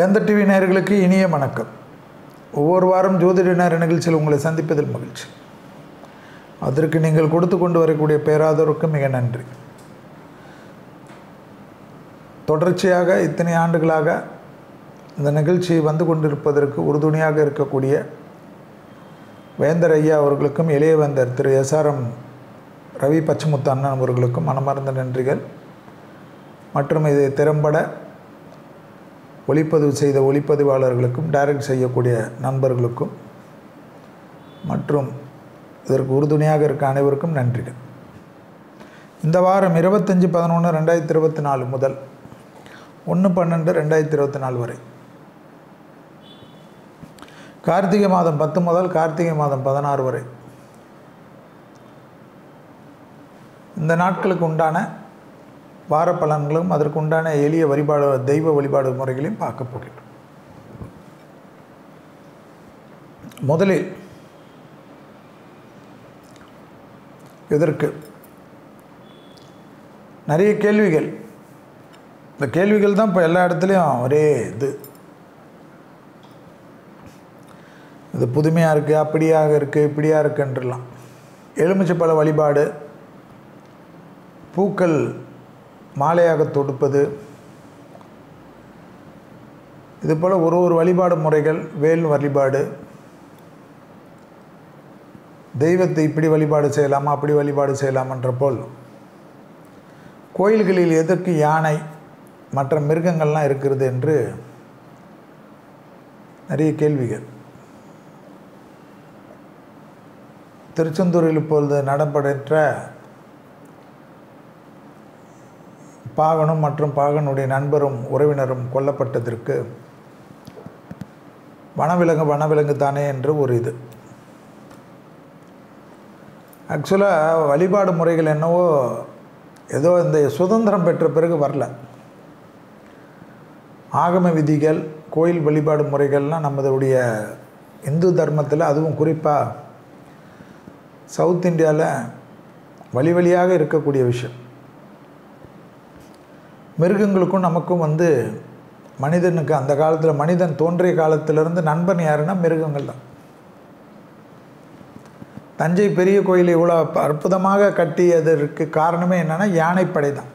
வேந்தர் டிவி நேயர்களுக்கு இனிய வணக்கம் ஒவ்வொரு வாரம் ஜோதிட நேர நிகழ்ச்சியில் உங்களை சந்திப்பதில் மகிழ்ச்சி அதற்கு நீங்கள் கொடுத்து கொண்டு வரக்கூடிய பேராதோருக்கு மிக நன்றி தொடர்ச்சியாக இத்தனை ஆண்டுகளாக இந்த நிகழ்ச்சி வந்து கொண்டிருப்பதற்கு உறுதுணையாக இருக்கக்கூடிய வேந்தர் ஐயா அவர்களுக்கும் இளைய வேந்தர் திரு எஸ்ஆர்எம் ரவி பச்சமுத்து அண்ணன் அவர்களுக்கும் மனமார்ந்த நன்றிகள் மற்றும் இதை திறம்பட ஒளிப்பதிவு செய்த ஒளிப்பதிவாளர்களுக்கும் டைரக்ட் செய்யக்கூடிய நண்பர்களுக்கும் மற்றும் இதற்கு உறுதுணையாக இருக்க அனைவருக்கும் நன்றிகள் இந்த வாரம் இருபத்தஞ்சி பதினொன்று ரெண்டாயிரத்தி இருபத்தி நாலு முதல் ஒன்று பன்னெண்டு ரெண்டாயிரத்தி இருபத்தி நாலு வரை கார்த்திகை மாதம் பத்து முதல் கார்த்திகை மாதம் பதினாறு வரை இந்த நாட்களுக்கு உண்டான வார பலன்களும் அதற்கு உண்டான எளிய வழிபாடு தெய்வ வழிபாடு முறைகளையும் பார்க்க போகிறோம் முதலில் இதற்கு நிறைய கேள்விகள் இந்த கேள்விகள் தான் இப்போ எல்லா இடத்துலையும் ஒரே இது இது புதுமையாக இருக்குது அப்படியாக இருக்குது இப்படியாக இருக்குன்றலாம் எலுமிச்சைப்பழ வழிபாடு பூக்கள் மாலையாக தொடுப்பது இது போல் ஒரு ஒரு வழிபாடு முறைகள் வேல் வழிபாடு தெய்வத்தை இப்படி வழிபாடு செய்யலாமா அப்படி வழிபாடு செய்யலாமன்ற போல் கோயில்களில் எதற்கு யானை மற்ற மிருகங்கள்லாம் இருக்கிறது என்று நிறைய கேள்விகள் திருச்செந்தூரில் இப்பொழுது நடப்படைற்ற பாகனும் மற்றும் பாகனுடைய நண்பரும் உறவினரும் கொல்லப்பட்டதற்கு வனவிலங்கு வனவிலங்கு தானே என்று ஒரு இது ஆக்சுவலாக வழிபாடு முறைகள் என்னவோ ஏதோ இந்த சுதந்திரம் பெற்ற பிறகு வரல ஆகம விதிகள் கோயில் வழிபாடு முறைகள்லாம் நம்மளுடைய இந்து தர்மத்தில் அதுவும் குறிப்பாக சவுத் இந்தியாவில் வழி வழியாக இருக்கக்கூடிய விஷயம் மிருகங்களுக்கும் நமக்கும் வந்து மனிதனுக்கு அந்த காலத்தில் மனிதன் தோன்றிய காலத்திலிருந்து நண்பன் யாருன்னா மிருகங்கள் தான் தஞ்சை பெரிய கோயில் இவ்வளோ அற்புதமாக கட்டியதற்கு காரணமே என்னென்னா யானைப்படை தான்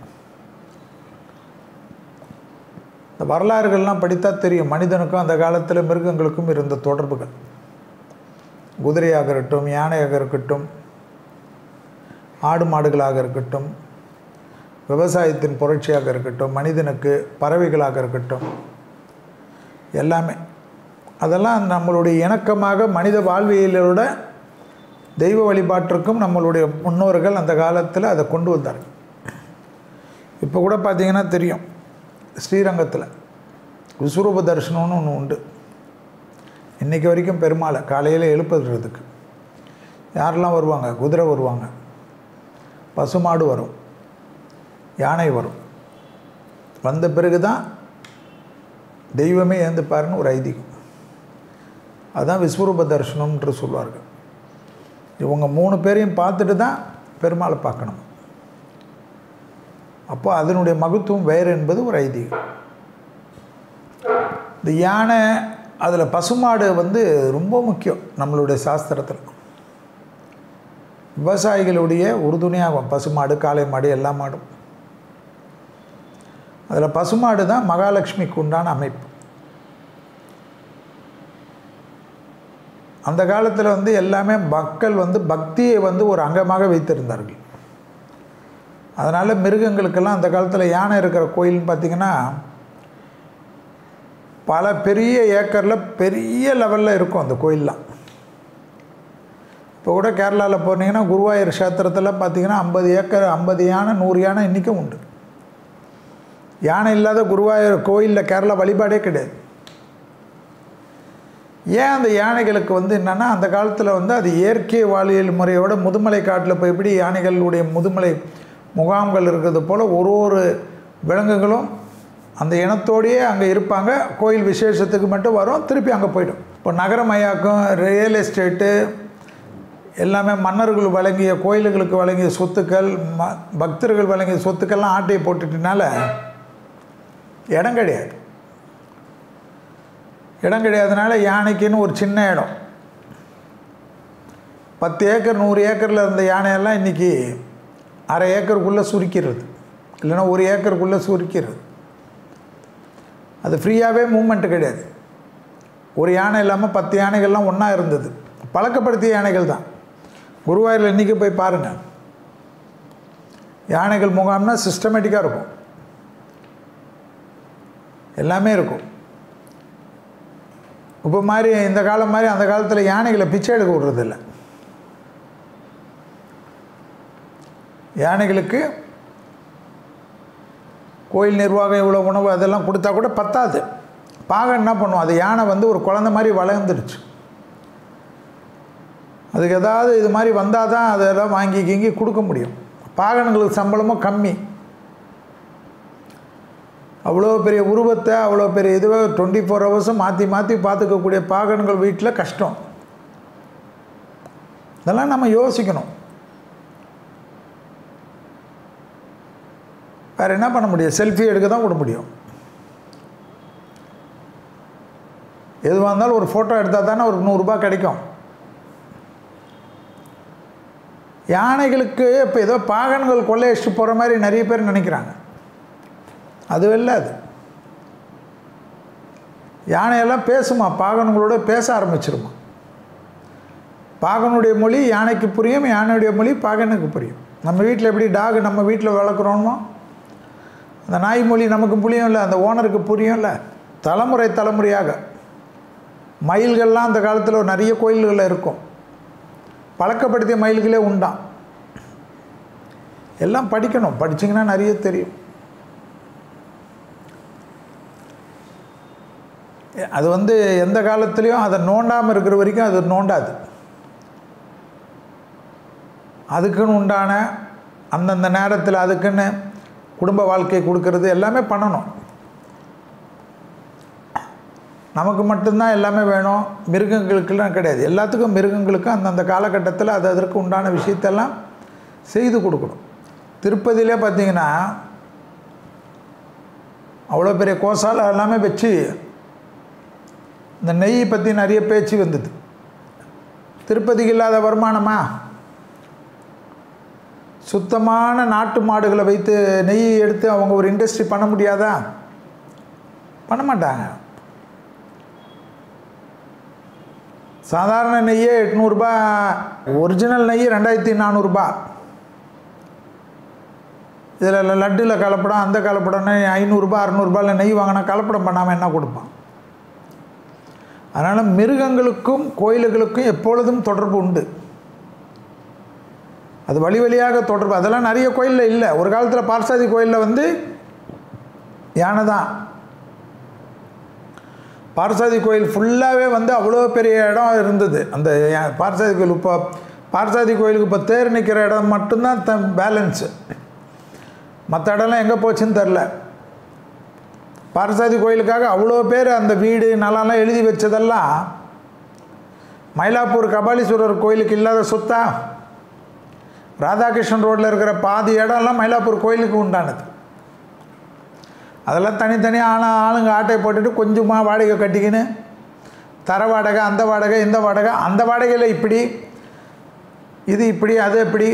இந்த வரலாறுகள்லாம் படித்தா தெரியும் மனிதனுக்கும் அந்த காலத்தில் மிருகங்களுக்கும் இருந்த தொடர்புகள் குதிரையாக இருக்கட்டும் யானையாக இருக்கட்டும் ஆடு மாடுகளாக இருக்கட்டும் விவசாயத்தின் புரட்சியாக இருக்கட்டும் மனிதனுக்கு பறவைகளாக இருக்கட்டும் எல்லாமே அதெல்லாம் நம்மளுடைய இணக்கமாக மனித வாழ்வியலோட தெய்வ வழிபாட்டிற்கும் நம்மளுடைய முன்னோர்கள் அந்த காலத்தில் அதை கொண்டு வந்தார்கள் இப்போ கூட பார்த்திங்கன்னா தெரியும் ஸ்ரீரங்கத்தில் விஸ்வரூப தரிசனம்னு ஒன்று உண்டு இன்றைக்கி வரைக்கும் பெருமாளை காலையில் எழுப்புறதுக்கு யாரெல்லாம் வருவாங்க குதிரை வருவாங்க பசுமாடு வரும் யானை வரும் வந்த பிறகு தான் தெய்வமே ஏந்துப்பாருன்னு ஒரு ஐதீகம் அதுதான் விஸ்வரூப தரிசனம்ன்று சொல்வார்கள் இவங்க மூணு பேரையும் பார்த்துட்டு தான் பெருமாளை பார்க்கணும் அப்போ அதனுடைய மகத்துவம் வேறு என்பது ஒரு ஐதீகம் இந்த யானை அதில் பசுமாடு வந்து ரொம்ப முக்கியம் நம்மளுடைய சாஸ்திரத்தில் விவசாயிகளுடைய உறுதுணையாகும் பசுமாடு காளை மாடு எல்லா மாடும் அதில் பசுமாடு தான் மகாலட்சுமிக்கு உண்டான அமைப்பு அந்த காலத்தில் வந்து எல்லாமே மக்கள் வந்து பக்தியை வந்து ஒரு அங்கமாக வைத்திருந்தார்கள் அதனால் மிருகங்களுக்கெல்லாம் அந்த காலத்தில் யானை இருக்கிற கோயில்னு பார்த்திங்கன்னா பல பெரிய ஏக்கரில் பெரிய லெவலில் இருக்கும் அந்த கோயிலெலாம் இப்போ கூட கேரளாவில் போனீங்கன்னா குருவாயூர் கஷேத்திரத்தில் பார்த்திங்கன்னா ஐம்பது ஏக்கர் ஐம்பது யானை நூறு யானை இன்றைக்கும் உண்டு யானை இல்லாத குருவாயூர் கோயிலில் கேரளா வழிபாடே கிடையாது ஏன் அந்த யானைகளுக்கு வந்து என்னென்னா அந்த காலத்தில் வந்து அது இயற்கை வாழ்வியல் முறையோட முதுமலை காட்டில் இப்போ எப்படி யானைகளுடைய முதுமலை முகாம்கள் இருக்கிறது போல் ஒரு ஒரு விலங்குகளும் அந்த இனத்தோடையே அங்கே இருப்பாங்க கோயில் விசேஷத்துக்கு மட்டும் வரும் திருப்பி அங்கே போயிடும் இப்போ நகரமயாக்கும் ரியல் எஸ்டேட்டு எல்லாமே மன்னர்கள் வழங்கிய கோயில்களுக்கு வழங்கிய சொத்துக்கள் ம பக்தர்கள் வழங்கிய சொத்துக்கள்லாம் ஆட்டையை போட்டுட்டனால இடம் கிடையாது இடம் கிடையாதனால யானைக்குன்னு ஒரு சின்ன இடம் பத்து ஏக்கர் நூறு ஏக்கரில் இருந்த யானையெல்லாம் இன்றைக்கி அரை ஏக்கருக்குள்ளே சுருக்கிறது இல்லைன்னா ஒரு ஏக்கருக்குள்ளே சுருக்கிறது அது ஃப்ரீயாகவே மூமெண்ட்டு கிடையாது ஒரு யானை இல்லாமல் பத்து யானைகள்லாம் ஒன்றா இருந்தது பழக்கப்படுத்திய யானைகள் தான் குருவாயூரில் இன்றைக்கி போய் பாருங்கள் யானைகள் முகாம்னா சிஸ்டமேட்டிக்காக இருக்கும் எல்லாமே இருக்கும் இப்போ மாதிரி இந்த காலம் மாதிரி அந்த காலத்தில் யானைகளை பிச்சை எடுக்க விடுறதில்ல யானைகளுக்கு கோயில் நிர்வாகம் இவ்வளோ உணவு அதெல்லாம் கொடுத்தா கூட பத்தாது பாகம் என்ன பண்ணும் அது யானை வந்து ஒரு குழந்த மாதிரி வளர்ந்துருச்சு அதுக்கு ஏதாவது இது மாதிரி வந்தால் தான் அதெல்லாம் வாங்கி கிங்கி கொடுக்க முடியும் பாகன்களுக்கு சம்பளமும் கம்மி அவ்வளோ பெரிய உருவத்தை அவ்வளோ பெரிய இதுவை டுவெண்ட்டி ஃபோர் ஹவர்ஸும் மாற்றி மாற்றி பார்த்துக்கக்கூடிய பாகன்கள் வீட்டில் கஷ்டம் இதெல்லாம் நம்ம யோசிக்கணும் வேறு என்ன பண்ண முடியும் செல்ஃபி எடுக்க தான் விட முடியும் எதுவாக இருந்தாலும் ஒரு ஃபோட்டோ எடுத்தால் தானே ஒரு நூறுரூபா கிடைக்கும் யானைகளுக்கு இப்போ ஏதோ பாகன்கள் கொள்ளையடிச்சு போகிற மாதிரி நிறைய பேர் நினைக்கிறாங்க அது வெல்லாது யானையெல்லாம் பேசுமா பாகன்களோட பேச ஆரம்பிச்சிருமா பாகனுடைய மொழி யானைக்கு புரியும் யானையுடைய மொழி பாகனுக்கு புரியும் நம்ம வீட்டில் எப்படி டாக் நம்ம வீட்டில் வளர்க்குறோமோ அந்த நாய் மொழி நமக்கு புரியும் இல்லை அந்த ஓனருக்கு புரியும் இல்லை தலைமுறை தலைமுறையாக மயில்கள்லாம் அந்த காலத்தில் நிறைய கோயில்களில் இருக்கும் பழக்கப்படுத்திய மயில்களே உண்டாம் எல்லாம் படிக்கணும் படிச்சிங்கன்னா நிறைய தெரியும் அது வந்து எந்த காலத்துலேயும் அதை நோண்டாமல் இருக்கிற வரைக்கும் அது நோண்டாது அதுக்குன்னு உண்டான அந்தந்த நேரத்தில் அதுக்குன்னு குடும்ப வாழ்க்கை கொடுக்கறது எல்லாமே பண்ணணும் நமக்கு மட்டும்தான் எல்லாமே வேணும் மிருகங்களுக்கெல்லாம் கிடையாது எல்லாத்துக்கும் மிருகங்களுக்கும் அந்தந்த காலகட்டத்தில் அது அதற்கு உண்டான விஷயத்தெல்லாம் செய்து கொடுக்கணும் திருப்பதியிலே பார்த்தீங்கன்னா அவ்வளோ பெரிய கோசாலை எல்லாமே வச்சு இந்த நெய் பற்றி நிறைய பேச்சு வந்தது திருப்பதிக்கு இல்லாத வருமானமா சுத்தமான நாட்டு மாடுகளை வைத்து நெய் எடுத்து அவங்க ஒரு இண்டஸ்ட்ரி பண்ண முடியாதா பண்ண மாட்டாங்க சாதாரண நெய்யே எட்நூறுபா ஒரிஜினல் நெய் ரெண்டாயிரத்தி நானூறுரூபா இதில் லட்டில் கலப்படம் அந்த கலப்படம்னு ஐநூறுரூபா அறநூறுபாயில் நெய் வாங்கினா கலப்படம் பண்ணாமல் என்ன கொடுப்பான் அதனால் மிருகங்களுக்கும் கோயில்களுக்கும் எப்பொழுதும் தொடர்பு உண்டு அது வழி வழியாக தொடர்பு அதெல்லாம் நிறைய கோயிலில் இல்லை ஒரு காலத்தில் பார்சாதி கோயிலில் வந்து யானை தான் பார்சாதி கோயில் ஃபுல்லாகவே வந்து அவ்வளோ பெரிய இடம் இருந்தது அந்த யா- பார்சாதி கோயில் இப்போ பார்சாதி கோயிலுக்கு இப்போ தேர் நிற்கிற இடம் மட்டும்தான் த பேலன்ஸு மற்ற இடம்லாம் எங்கே போச்சுன்னு தெரில பார்சாதி கோயிலுக்காக அவ்வளோ பேர் அந்த வீடு நிலம்லாம் எழுதி வச்சதெல்லாம் மயிலாப்பூர் கபாலீஸ்வரர் கோயிலுக்கு இல்லாத சொத்தா ராதாகிருஷ்ணன் ரோட்டில் இருக்கிற பாதி இடம்லாம் மயிலாப்பூர் கோயிலுக்கு உண்டானது அதெல்லாம் தனித்தனியாக ஆள ஆளுங்க ஆட்டை போட்டுட்டு கொஞ்சமாக வாடகை கட்டிக்கின்னு தர வாடகை அந்த வாடகை இந்த வாடகை அந்த வாடகையில் இப்படி இது இப்படி அது இப்படி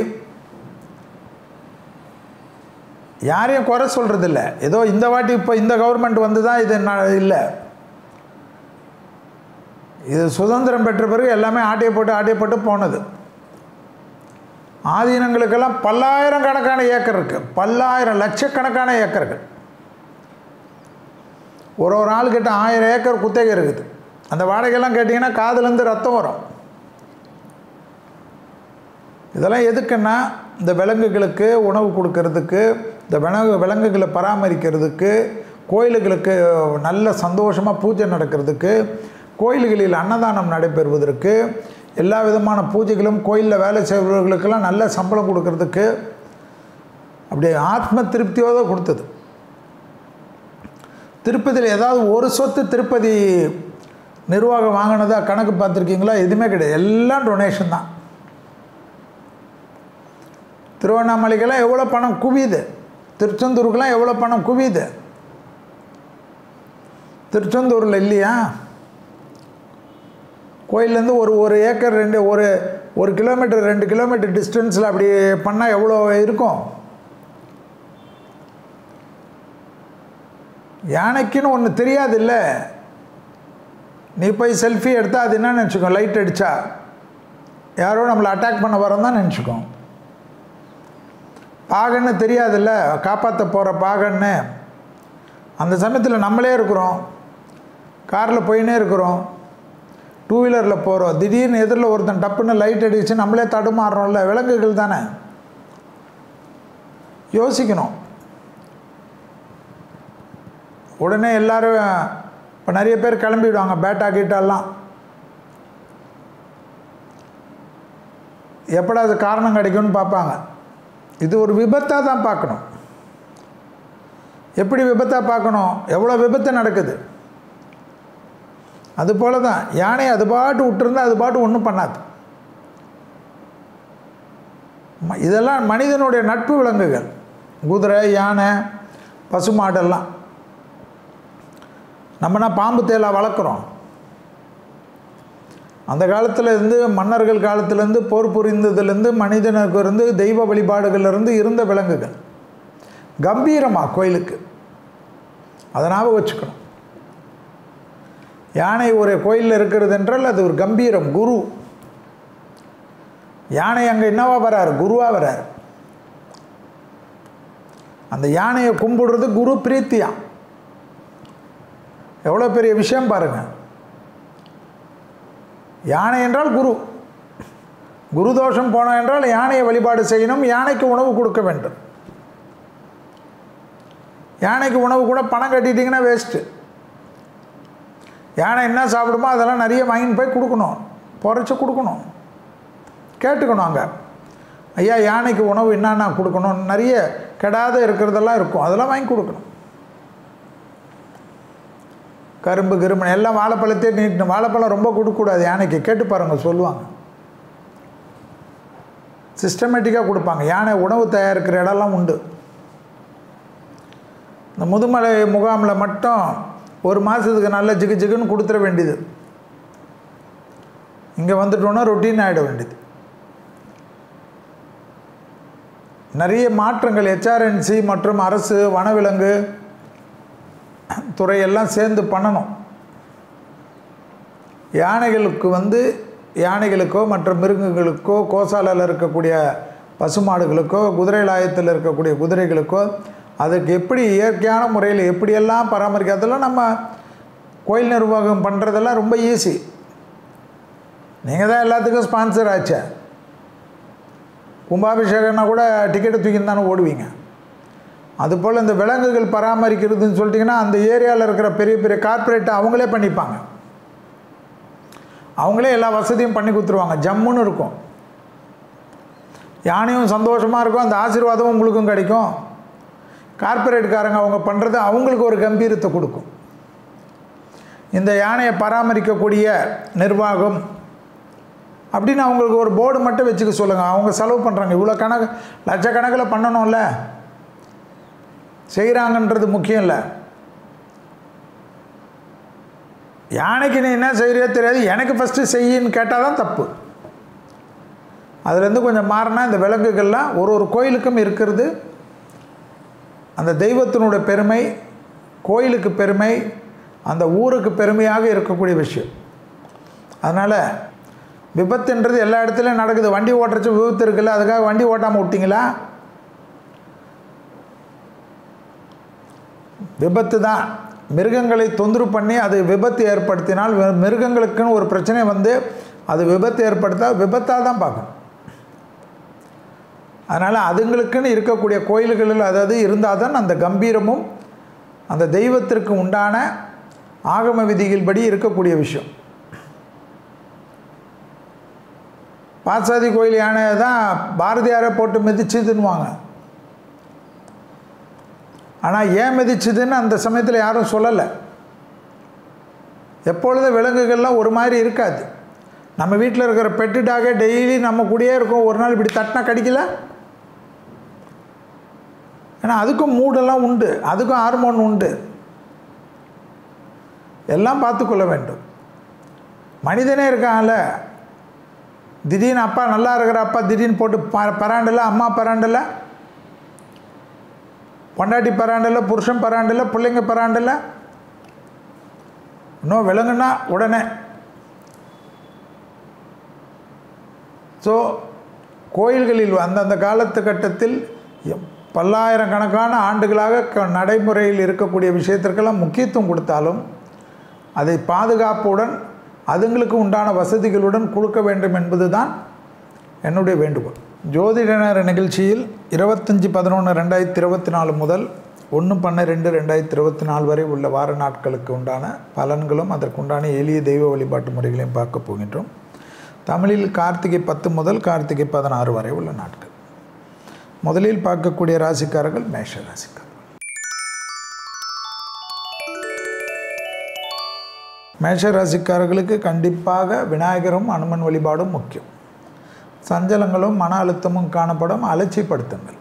யாரையும் குறை சொல்கிறது இல்லை ஏதோ இந்த வாட்டி இப்போ இந்த கவர்மெண்ட் வந்து தான் இது ந- இல்லை இது சுதந்திரம் பெற்ற பிறகு எல்லாமே ஆட்டையை போட்டு ஆட்டையை போட்டு போனது ஆதீனங்களுக்கெல்லாம் பல்லாயிரம் கணக்கான ஏக்கர் இருக்குது பல்லாயிரம் லட்சக்கணக்கான ஏக்கர்கள் ஒரு ஒரு ஆள்கிட்ட ஆயிரம் ஏக்கர் குத்தகை இருக்குது அந்த வாடகையெல்லாம் கேட்டிங்கன்னா காதுலேருந்து ரத்தம் வரும் இதெல்லாம் எதுக்குன்னா இந்த விலங்குகளுக்கு உணவு கொடுக்கறதுக்கு இந்த விலங்கு விலங்குகளை பராமரிக்கிறதுக்கு கோயில்களுக்கு நல்ல சந்தோஷமாக பூஜை நடக்கிறதுக்கு கோயில்களில் அன்னதானம் நடைபெறுவதற்கு எல்லா விதமான பூஜைகளும் கோயிலில் வேலை செய்பவர்களுக்கெல்லாம் நல்ல சம்பளம் கொடுக்கறதுக்கு அப்படி ஆத்ம திருப்தியோடு கொடுத்தது திருப்பதியில் ஏதாவது ஒரு சொத்து திருப்பதி நிர்வாகம் வாங்கினதா கணக்கு பார்த்துருக்கீங்களா எதுவுமே கிடையாது எல்லாம் டொனேஷன் தான் திருவண்ணாமலைக்கெல்லாம் எவ்வளோ பணம் குவியுது திருச்செந்தூருக்கெல்லாம் எவ்வளோ பணம் குவியுது திருச்செந்தூரில் இல்லையா கோயிலேருந்து ஒரு ஒரு ஏக்கர் ரெண்டு ஒரு ஒரு கிலோமீட்டர் ரெண்டு கிலோமீட்டர் டிஸ்டன்ஸில் அப்படி பண்ணால் எவ்வளோ இருக்கும் யானைக்குன்னு ஒன்று தெரியாது இல்லை நீ போய் செல்ஃபி எடுத்தால் அது என்ன நினச்சிக்கோ லைட் அடித்தா யாரோ நம்மளை அட்டாக் பண்ண வரோம் தான் நினச்சிக்கோ பாகன்னு தெரியாதுல்ல காப்பாற்ற போகிற பாகன்னு அந்த சமயத்தில் நம்மளே இருக்கிறோம் காரில் போயினே இருக்கிறோம் டூ வீலரில் போகிறோம் திடீர்னு எதிரில் ஒருத்தன் டப்புன்னு லைட் அடிச்சு நம்மளே தடுமாறுறோம்ல விலங்குகள் தானே யோசிக்கணும் உடனே எல்லாரும் இப்போ நிறைய பேர் கிளம்பிடுவாங்க பேட்டா கீட்டாலாம் எப்படா அது காரணம் கிடைக்கும்னு பார்ப்பாங்க இது ஒரு விபத்தாக தான் பார்க்கணும் எப்படி விபத்தாக பார்க்கணும் எவ்வளோ விபத்து நடக்குது அது போல தான் யானை அது பாட்டு விட்டுருந்தா அது பாட்டு ஒன்றும் பண்ணாது ம- இதெல்லாம் மனிதனுடைய நட்பு விலங்குகள் குதிரை யானை பசுமாடெல்லாம் நம்மனா பாம்பு தேலா வளர்க்குறோம் அந்த காலத்தில் இருந்து மன்னர்கள் காலத்திலேருந்து போர் புரிந்ததுலேருந்து மனிதனுக்கு இருந்து தெய்வ வழிபாடுகள்லேருந்து இருந்த விலங்குகள் கம்பீரமாக கோயிலுக்கு அதை ஞாபகம் வச்சுக்கணும் யானை ஒரு கோயிலில் இருக்கிறது என்றால் அது ஒரு கம்பீரம் குரு யானை அங்கே என்னவா வராரு குருவா வராரு அந்த யானையை கும்பிடுறது குரு பிரீத்தியா எவ்வளோ பெரிய விஷயம் பாருங்க யானை என்றால் குரு குரு தோஷம் போனோம் என்றால் யானையை வழிபாடு செய்யணும் யானைக்கு உணவு கொடுக்க வேண்டும் யானைக்கு உணவு கூட பணம் கட்டிட்டிங்கன்னா வேஸ்ட்டு யானை என்ன சாப்பிடுமோ அதெல்லாம் நிறைய வாங்கின்னு போய் கொடுக்கணும் பொறைச்சி கொடுக்கணும் கேட்டுக்கணும் அங்கே ஐயா யானைக்கு உணவு என்னென்ன கொடுக்கணும் நிறைய கெடாத இருக்கிறதெல்லாம் இருக்கும் அதெல்லாம் வாங்கி கொடுக்கணும் கரும்பு கிரும்பு எல்லாம் வாழைப்பழத்தையே நீட்டணும் வாழைப்பழம் ரொம்ப கொடுக்கக்கூடாது யானைக்கு கேட்டு பாருங்க சொல்லுவாங்க சிஸ்டமேட்டிக்காக கொடுப்பாங்க யானை உணவு தயாரிக்கிற இடம்லாம் உண்டு இந்த முதுமலை முகாமில் மட்டும் ஒரு மாதத்துக்கு நல்ல ஜிகு ஜிகுன்னு கொடுத்துட வேண்டியது இங்கே வந்துட்டோன்னா ரொட்டீன் ஆகிட வேண்டியது நிறைய மாற்றங்கள் ஹெச்ஆர்என்சி மற்றும் அரசு வனவிலங்கு துறையெல்லாம் சேர்ந்து பண்ணணும் யானைகளுக்கு வந்து யானைகளுக்கோ மற்ற மிருகங்களுக்கோ கோசாலையில் இருக்கக்கூடிய பசுமாடுகளுக்கோ குதிரை லாயத்தில் இருக்கக்கூடிய குதிரைகளுக்கோ அதுக்கு எப்படி இயற்கையான முறையில் எப்படியெல்லாம் பராமரிக்கிறதெல்லாம் நம்ம கோயில் நிர்வாகம் பண்ணுறதெல்லாம் ரொம்ப ஈஸி நீங்கள் தான் எல்லாத்துக்கும் ஸ்பான்சர் ஆச்சே கும்பாபிஷேகம்னா கூட டிக்கெட்டு தூக்கின்னு தானே ஓடுவீங்க அதுபோல் இந்த விலங்குகள் பராமரிக்கிறதுன்னு சொல்லிட்டிங்கன்னா அந்த ஏரியாவில் இருக்கிற பெரிய பெரிய கார்ப்பரேட்டை அவங்களே பண்ணிப்பாங்க அவங்களே எல்லா வசதியும் பண்ணி கொடுத்துருவாங்க ஜம்முன்னு இருக்கும் யானையும் சந்தோஷமாக இருக்கும் அந்த ஆசீர்வாதமும் உங்களுக்கும் கிடைக்கும் கார்ப்பரேட்காரங்க அவங்க பண்ணுறது அவங்களுக்கு ஒரு கம்பீரத்தை கொடுக்கும் இந்த யானையை பராமரிக்கக்கூடிய நிர்வாகம் அப்படின்னு அவங்களுக்கு ஒரு போர்டு மட்டும் வச்சுக்க சொல்லுங்கள் அவங்க செலவு பண்ணுறாங்க இவ்வளோ கணக்கு லட்சக்கணக்கில் பண்ணணும்ல செய்கிறாங்கன்றது முக்கியம் இல்லை யானைக்கு நீ என்ன செய்கிறியோ தெரியாது எனக்கு ஃபஸ்ட்டு செய்யின்னு கேட்டால் தான் தப்பு அதுலேருந்து கொஞ்சம் மாறினா இந்த விலங்குகள்லாம் ஒரு ஒரு கோயிலுக்கும் இருக்கிறது அந்த தெய்வத்தினுடைய பெருமை கோயிலுக்கு பெருமை அந்த ஊருக்கு பெருமையாக இருக்கக்கூடிய விஷயம் அதனால் விபத்துன்றது எல்லா இடத்துலையும் நடக்குது வண்டி ஓட்டுறச்சு விபத்து இருக்குல்ல அதுக்காக வண்டி ஓட்டாமல் விட்டிங்களா விபத்து தான் மிருகங்களை தொந்தரவு பண்ணி அது விபத்து ஏற்படுத்தினால் வி- மிருகங்களுக்குன்னு ஒரு பிரச்சனை வந்து அது விபத்து ஏற்படுத்தா விபத்தாக தான் பார்க்கணும் அதனால் அதுங்களுக்குன்னு இருக்கக்கூடிய கோயில்களில் அதாவது இருந்தால் தான் அந்த கம்பீரமும் அந்த தெய்வத்திற்கு உண்டான ஆகம விதிகள் படி இருக்கக்கூடிய விஷயம் பாசாதி கோயில் யானை தான் பாரதியாரை போட்டு மிதிச்சுதுன்னுவாங்க ஆனால் ஏன் மிதிச்சுதுன்னு அந்த சமயத்தில் யாரும் சொல்லலை எப்பொழுதும் விலங்குகள்லாம் ஒரு மாதிரி இருக்காது நம்ம வீட்டில் இருக்கிற பெட்டு டாகே டெய்லி நம்ம கூடயே இருக்கும் ஒரு நாள் இப்படி தட்டினா கடிக்கல ஏன்னா அதுக்கும் மூடெல்லாம் உண்டு அதுக்கும் ஹார்மோன் உண்டு எல்லாம் பார்த்துக்கொள்ள வேண்டும் மனிதனே இருக்கான்ல திடீர்னு அப்பா நல்லா இருக்கிற அப்பா திடீர்னு போட்டு ப பராண்டில் அம்மா பராண்டில் பொண்டாட்டி பராண்டில் புருஷன் பராண்டில் பிள்ளைங்க பராண்டில் இன்னும் விலங்குனா உடனே ஸோ கோயில்களில் அந்தந்த காலத்துக்கட்டத்தில் பல்லாயிரக்கணக்கான ஆண்டுகளாக க நடைமுறையில் இருக்கக்கூடிய விஷயத்திற்கெல்லாம் முக்கியத்துவம் கொடுத்தாலும் அதை பாதுகாப்புடன் அதுங்களுக்கு உண்டான வசதிகளுடன் கொடுக்க வேண்டும் என்பது தான் என்னுடைய வேண்டுகோள் ஜோதிட நேர நிகழ்ச்சியில் இருபத்தஞ்சி பதினொன்று ரெண்டாயிரத்தி இருபத்தி நாலு முதல் ஒன்று பன்னிரெண்டு ரெண்டாயிரத்தி இருபத்தி நாலு வரை உள்ள வார நாட்களுக்கு உண்டான பலன்களும் அதற்குண்டான எளிய தெய்வ வழிபாட்டு முறைகளையும் பார்க்க போகின்றோம் தமிழில் கார்த்திகை பத்து முதல் கார்த்திகை பதினாறு வரை உள்ள நாட்கள் முதலில் பார்க்கக்கூடிய ராசிக்காரர்கள் மேஷ ராசிக்காரர்கள் மேஷ ராசிக்காரர்களுக்கு கண்டிப்பாக விநாயகரும் அனுமன் வழிபாடும் முக்கியம் சஞ்சலங்களும் மன அழுத்தமும் காணப்படும் அலட்சிப்படுத்துங்கள்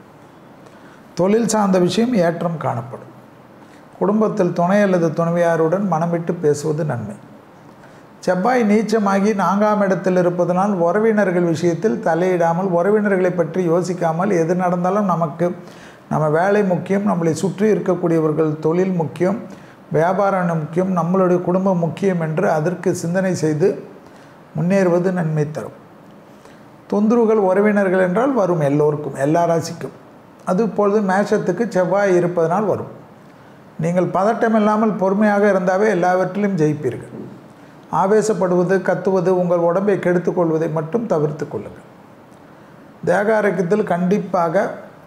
தொழில் சார்ந்த விஷயம் ஏற்றம் காணப்படும் குடும்பத்தில் துணை அல்லது துணைவியாருடன் மனம் விட்டு பேசுவது நன்மை செவ்வாய் நீச்சமாகி நான்காம் இடத்தில் இருப்பதனால் உறவினர்கள் விஷயத்தில் தலையிடாமல் உறவினர்களை பற்றி யோசிக்காமல் எது நடந்தாலும் நமக்கு நம்ம வேலை முக்கியம் நம்மளை சுற்றி இருக்கக்கூடியவர்கள் தொழில் முக்கியம் வியாபாரம் முக்கியம் நம்மளுடைய குடும்பம் முக்கியம் என்று அதற்கு சிந்தனை செய்து முன்னேறுவது நன்மை தரும் தொந்தரவுகள் உறவினர்கள் என்றால் வரும் எல்லோருக்கும் எல்லா ராசிக்கும் அதுபொழுது மேஷத்துக்கு செவ்வாய் இருப்பதனால் வரும் நீங்கள் பதட்டம் இல்லாமல் பொறுமையாக இருந்தாவே எல்லாவற்றிலும் ஜெயிப்பீர்கள் ஆவேசப்படுவது கத்துவது உங்கள் உடம்பை கெடுத்துக்கொள்வதை மட்டும் தவிர்த்து கொள்ளுங்கள் தேக ஆரோக்கியத்தில் கண்டிப்பாக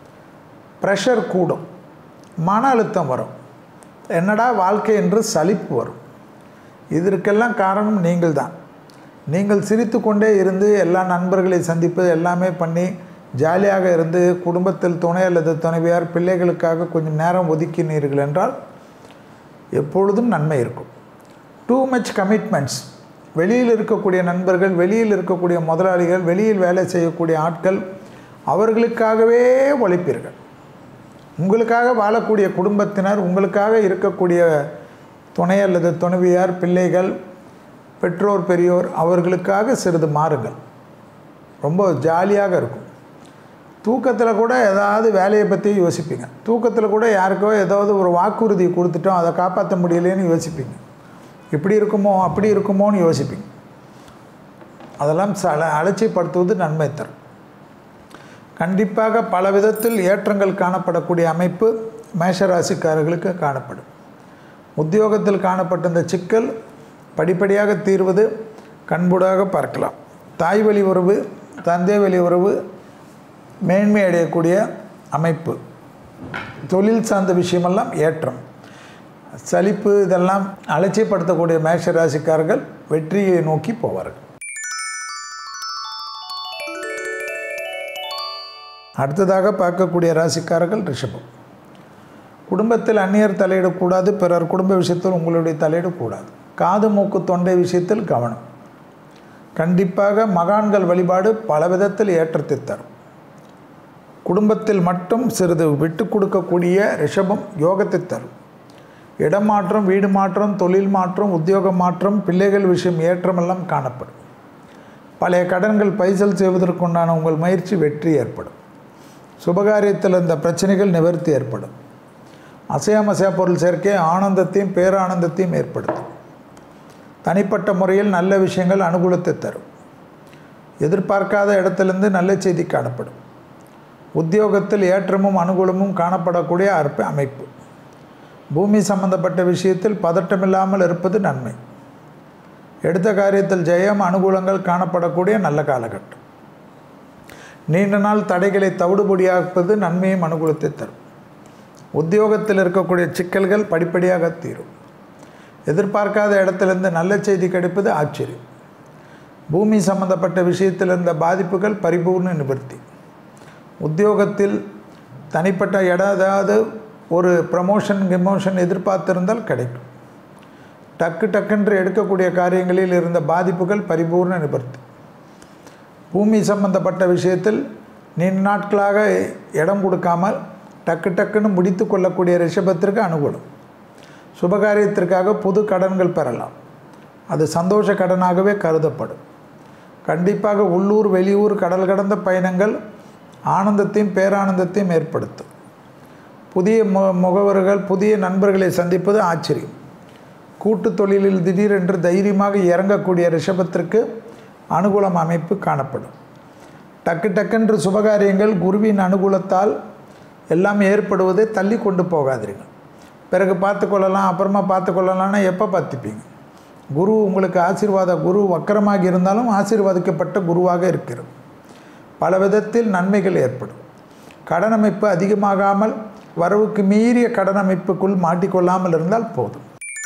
ப்ரெஷர் கூடும் மன அழுத்தம் வரும் என்னடா வாழ்க்கை என்று சலிப்பு வரும் இதற்கெல்லாம் காரணம் நீங்கள் தான் நீங்கள் சிரித்து கொண்டே இருந்து எல்லா நண்பர்களை சந்திப்பது எல்லாமே பண்ணி ஜாலியாக இருந்து குடும்பத்தில் துணை அல்லது துணைவியார் பிள்ளைகளுக்காக கொஞ்சம் நேரம் ஒதுக்கினீர்கள் என்றால் எப்பொழுதும் நன்மை இருக்கும் டூ மச் கமிட்மெண்ட்ஸ் வெளியில் இருக்கக்கூடிய நண்பர்கள் வெளியில் இருக்கக்கூடிய முதலாளிகள் வெளியில் வேலை செய்யக்கூடிய ஆட்கள் அவர்களுக்காகவே உழைப்பீர்கள் உங்களுக்காக வாழக்கூடிய குடும்பத்தினர் உங்களுக்காக இருக்கக்கூடிய துணை அல்லது துணைவியார் பிள்ளைகள் பெற்றோர் பெரியோர் அவர்களுக்காக சிறிது மாறுங்கள் ரொம்ப ஜாலியாக இருக்கும் தூக்கத்தில் கூட ஏதாவது வேலையை பற்றி யோசிப்பீங்க தூக்கத்தில் கூட யாருக்கோ ஏதாவது ஒரு வாக்குறுதி கொடுத்துட்டோம் அதை காப்பாற்ற முடியலேன்னு யோசிப்பீங்க இப்படி இருக்குமோ அப்படி இருக்குமோன்னு யோசிப்பீங்க அதெல்லாம் சல அலட்சியப்படுத்துவது நன்மை தரும் கண்டிப்பாக பல விதத்தில் ஏற்றங்கள் காணப்படக்கூடிய அமைப்பு மேஷராசிக்காரர்களுக்கு காணப்படும் உத்தியோகத்தில் காணப்பட்ட இந்த சிக்கல் படிப்படியாக தீர்வது கண்பூடாக பார்க்கலாம் தாய் வழி உறவு தந்தை வழி உறவு மேன்மை அடையக்கூடிய அமைப்பு தொழில் சார்ந்த விஷயமெல்லாம் ஏற்றம் சலிப்பு இதெல்லாம் அலட்சியப்படுத்தக்கூடிய மேஷ ராசிக்காரர்கள் வெற்றியை நோக்கி போவார்கள் அடுத்ததாக பார்க்கக்கூடிய ராசிக்காரர்கள் ரிஷபம் குடும்பத்தில் அந்நியர் தலையிடக்கூடாது பிறர் குடும்ப விஷயத்தில் உங்களுடைய தலையிடக்கூடாது காது மூக்கு தொண்டை விஷயத்தில் கவனம் கண்டிப்பாக மகான்கள் வழிபாடு பல விதத்தில் ஏற்றத்தை தரும் குடும்பத்தில் மட்டும் சிறிது விட்டு கொடுக்கக்கூடிய ரிஷபம் யோகத்தை தரும் இடம் மாற்றம் வீடு மாற்றம் தொழில் மாற்றம் உத்தியோக மாற்றம் பிள்ளைகள் விஷயம் ஏற்றமெல்லாம் காணப்படும் பழைய கடன்கள் பைசல் செய்வதற்குண்டான உங்கள் முயற்சி வெற்றி ஏற்படும் சுபகாரியத்தில் இந்த பிரச்சனைகள் நிவர்த்தி ஏற்படும் அசையாமசையா பொருள் சேர்க்கை ஆனந்தத்தையும் பேரானந்தத்தையும் ஏற்படுத்தும் தனிப்பட்ட முறையில் நல்ல விஷயங்கள் அனுகூலத்தை தரும் எதிர்பார்க்காத இடத்திலிருந்து நல்ல செய்தி காணப்படும் உத்தியோகத்தில் ஏற்றமும் அனுகூலமும் காணப்படக்கூடிய அற்ப அமைப்பு பூமி சம்பந்தப்பட்ட விஷயத்தில் பதட்டமில்லாமல் இருப்பது நன்மை எடுத்த காரியத்தில் ஜெயம் அனுகூலங்கள் காணப்படக்கூடிய நல்ல காலகட்டம் நீண்ட நாள் தடைகளை தவிடுபொடியாக்குவது நன்மையும் அனுகூலத்தை தரும் உத்தியோகத்தில் இருக்கக்கூடிய சிக்கல்கள் படிப்படியாக தீரும் எதிர்பார்க்காத இடத்திலிருந்து நல்ல செய்தி கிடைப்பது ஆச்சரியம் பூமி சம்பந்தப்பட்ட விஷயத்தில் இருந்த பாதிப்புகள் பரிபூர்ண நிவர்த்தி உத்தியோகத்தில் தனிப்பட்ட இடம் ஏதாவது ஒரு ப்ரமோஷன் கிமோஷன் எதிர்பார்த்திருந்தால் கிடைக்கும் டக்கு டக்குன்று எடுக்கக்கூடிய காரியங்களில் இருந்த பாதிப்புகள் பரிபூர்ண நிவர்த்தி பூமி சம்பந்தப்பட்ட விஷயத்தில் நீண்ட நாட்களாக இடம் கொடுக்காமல் டக்கு டக்குன்னு முடித்து கொள்ளக்கூடிய ரிஷபத்திற்கு அனுகூலம் சுபகாரியத்திற்காக புது கடன்கள் பெறலாம் அது சந்தோஷ கடனாகவே கருதப்படும் கண்டிப்பாக உள்ளூர் வெளியூர் கடல் கடந்த பயணங்கள் ஆனந்தத்தையும் பேரானந்தத்தையும் ஏற்படுத்தும் புதிய மு முகவர்கள் புதிய நண்பர்களை சந்திப்பது ஆச்சரியம் கூட்டு தொழிலில் திடீரென்று தைரியமாக இறங்கக்கூடிய ரிஷபத்திற்கு அனுகூலம் அமைப்பு காணப்படும் டக்கு டக்கென்று சுபகாரியங்கள் குருவின் அனுகூலத்தால் எல்லாம் ஏற்படுவதை தள்ளி கொண்டு போகாதீர்கள் பிறகு பார்த்து கொள்ளலாம் அப்புறமா பார்த்து கொள்ளலாம்னா எப்போ பார்த்துப்பீங்க குரு உங்களுக்கு ஆசீர்வாத குரு வக்கரமாக இருந்தாலும் ஆசீர்வதிக்கப்பட்ட குருவாக இருக்கிறது பல விதத்தில் நன்மைகள் ஏற்படும் கடன் அமைப்பு அதிகமாகாமல் வரவுக்கு மீறிய கடன் அமைப்புக்குள் மாட்டிக்கொள்ளாமல் இருந்தால் போதும்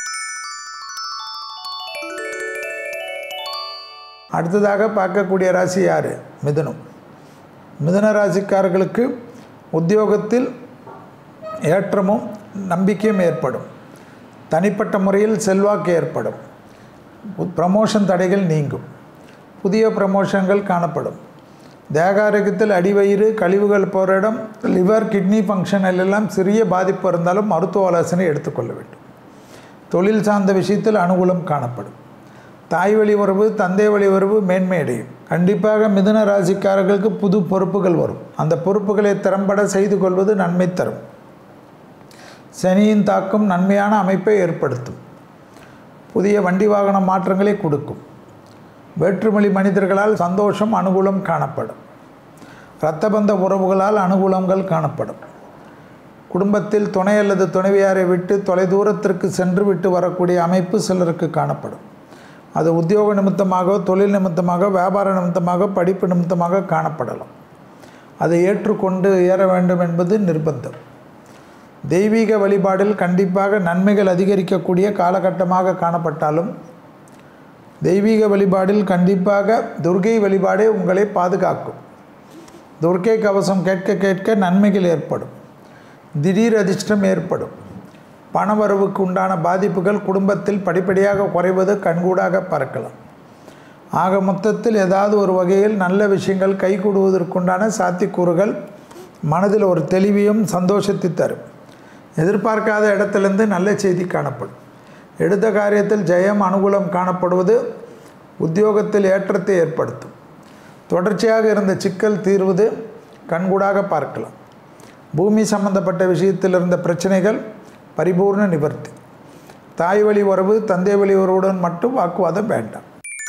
அடுத்ததாக பார்க்கக்கூடிய ராசி யார் மிதுனம் மிதுன ராசிக்காரர்களுக்கு உத்தியோகத்தில் ஏற்றமும் நம்பிக்கையும் ஏற்படும் தனிப்பட்ட முறையில் செல்வாக்கு ஏற்படும் ப்ரமோஷன் தடைகள் நீங்கும் புதிய ப்ரமோஷன்கள் காணப்படும் தேகாரோக்கியத்தில் அடிவயிறு கழிவுகள் போகிற இடம் லிவர் கிட்னி ஃபங்க்ஷனில் எல்லாம் சிறிய பாதிப்பு இருந்தாலும் மருத்துவ ஆலோசனை எடுத்துக்கொள்ள வேண்டும் தொழில் சார்ந்த விஷயத்தில் அனுகூலம் காணப்படும் தாய் வழி உறவு தந்தை வழி உறவு மேன்மை அடையும் கண்டிப்பாக மிதுன ராசிக்காரர்களுக்கு புது பொறுப்புகள் வரும் அந்த பொறுப்புகளை திறம்பட செய்து கொள்வது நன்மை தரும் சனியின் தாக்கம் நன்மையான அமைப்பை ஏற்படுத்தும் புதிய வண்டி வாகன மாற்றங்களை கொடுக்கும் வேற்றுமொழி மனிதர்களால் சந்தோஷம் அனுகூலம் காணப்படும் இரத்தபந்த உறவுகளால் அனுகூலங்கள் காணப்படும் குடும்பத்தில் துணை அல்லது துணைவியாரை விட்டு தொலைதூரத்திற்கு சென்று விட்டு வரக்கூடிய அமைப்பு சிலருக்கு காணப்படும் அது உத்தியோக நிமித்தமாக தொழில் நிமித்தமாக வியாபார நிமித்தமாக படிப்பு நிமித்தமாக காணப்படலாம் அதை ஏற்றுக்கொண்டு ஏற வேண்டும் என்பது நிர்பந்தம் தெய்வீக வழிபாடில் கண்டிப்பாக நன்மைகள் அதிகரிக்கக்கூடிய காலகட்டமாக காணப்பட்டாலும் தெய்வீக வழிபாடில் கண்டிப்பாக துர்கை வழிபாடே உங்களை பாதுகாக்கும் துர்க்கை கவசம் கேட்க கேட்க நன்மைகள் ஏற்படும் திடீர் அதிர்ஷ்டம் ஏற்படும் பணவரவுக்கு உண்டான பாதிப்புகள் குடும்பத்தில் படிப்படியாக குறைவது கண்கூடாக பறக்கலாம் ஆக மொத்தத்தில் ஏதாவது ஒரு வகையில் நல்ல விஷயங்கள் கைகூடுவதற்குண்டான சாத்தியக்கூறுகள் மனதில் ஒரு தெளிவையும் சந்தோஷத்தை தரும் எதிர்பார்க்காத இடத்திலிருந்து நல்ல செய்தி காணப்படும் எடுத்த காரியத்தில் ஜெயம் அனுகூலம் காணப்படுவது உத்தியோகத்தில் ஏற்றத்தை ஏற்படுத்தும் தொடர்ச்சியாக இருந்த சிக்கல் தீர்வது கண்கூடாக பார்க்கலாம் பூமி சம்பந்தப்பட்ட விஷயத்தில் இருந்த பிரச்சனைகள் பரிபூர்ண நிவர்த்தி தாய் வழி உறவு தந்தை வழி உறவுடன் மட்டும் வாக்குவாதம் வேண்டாம்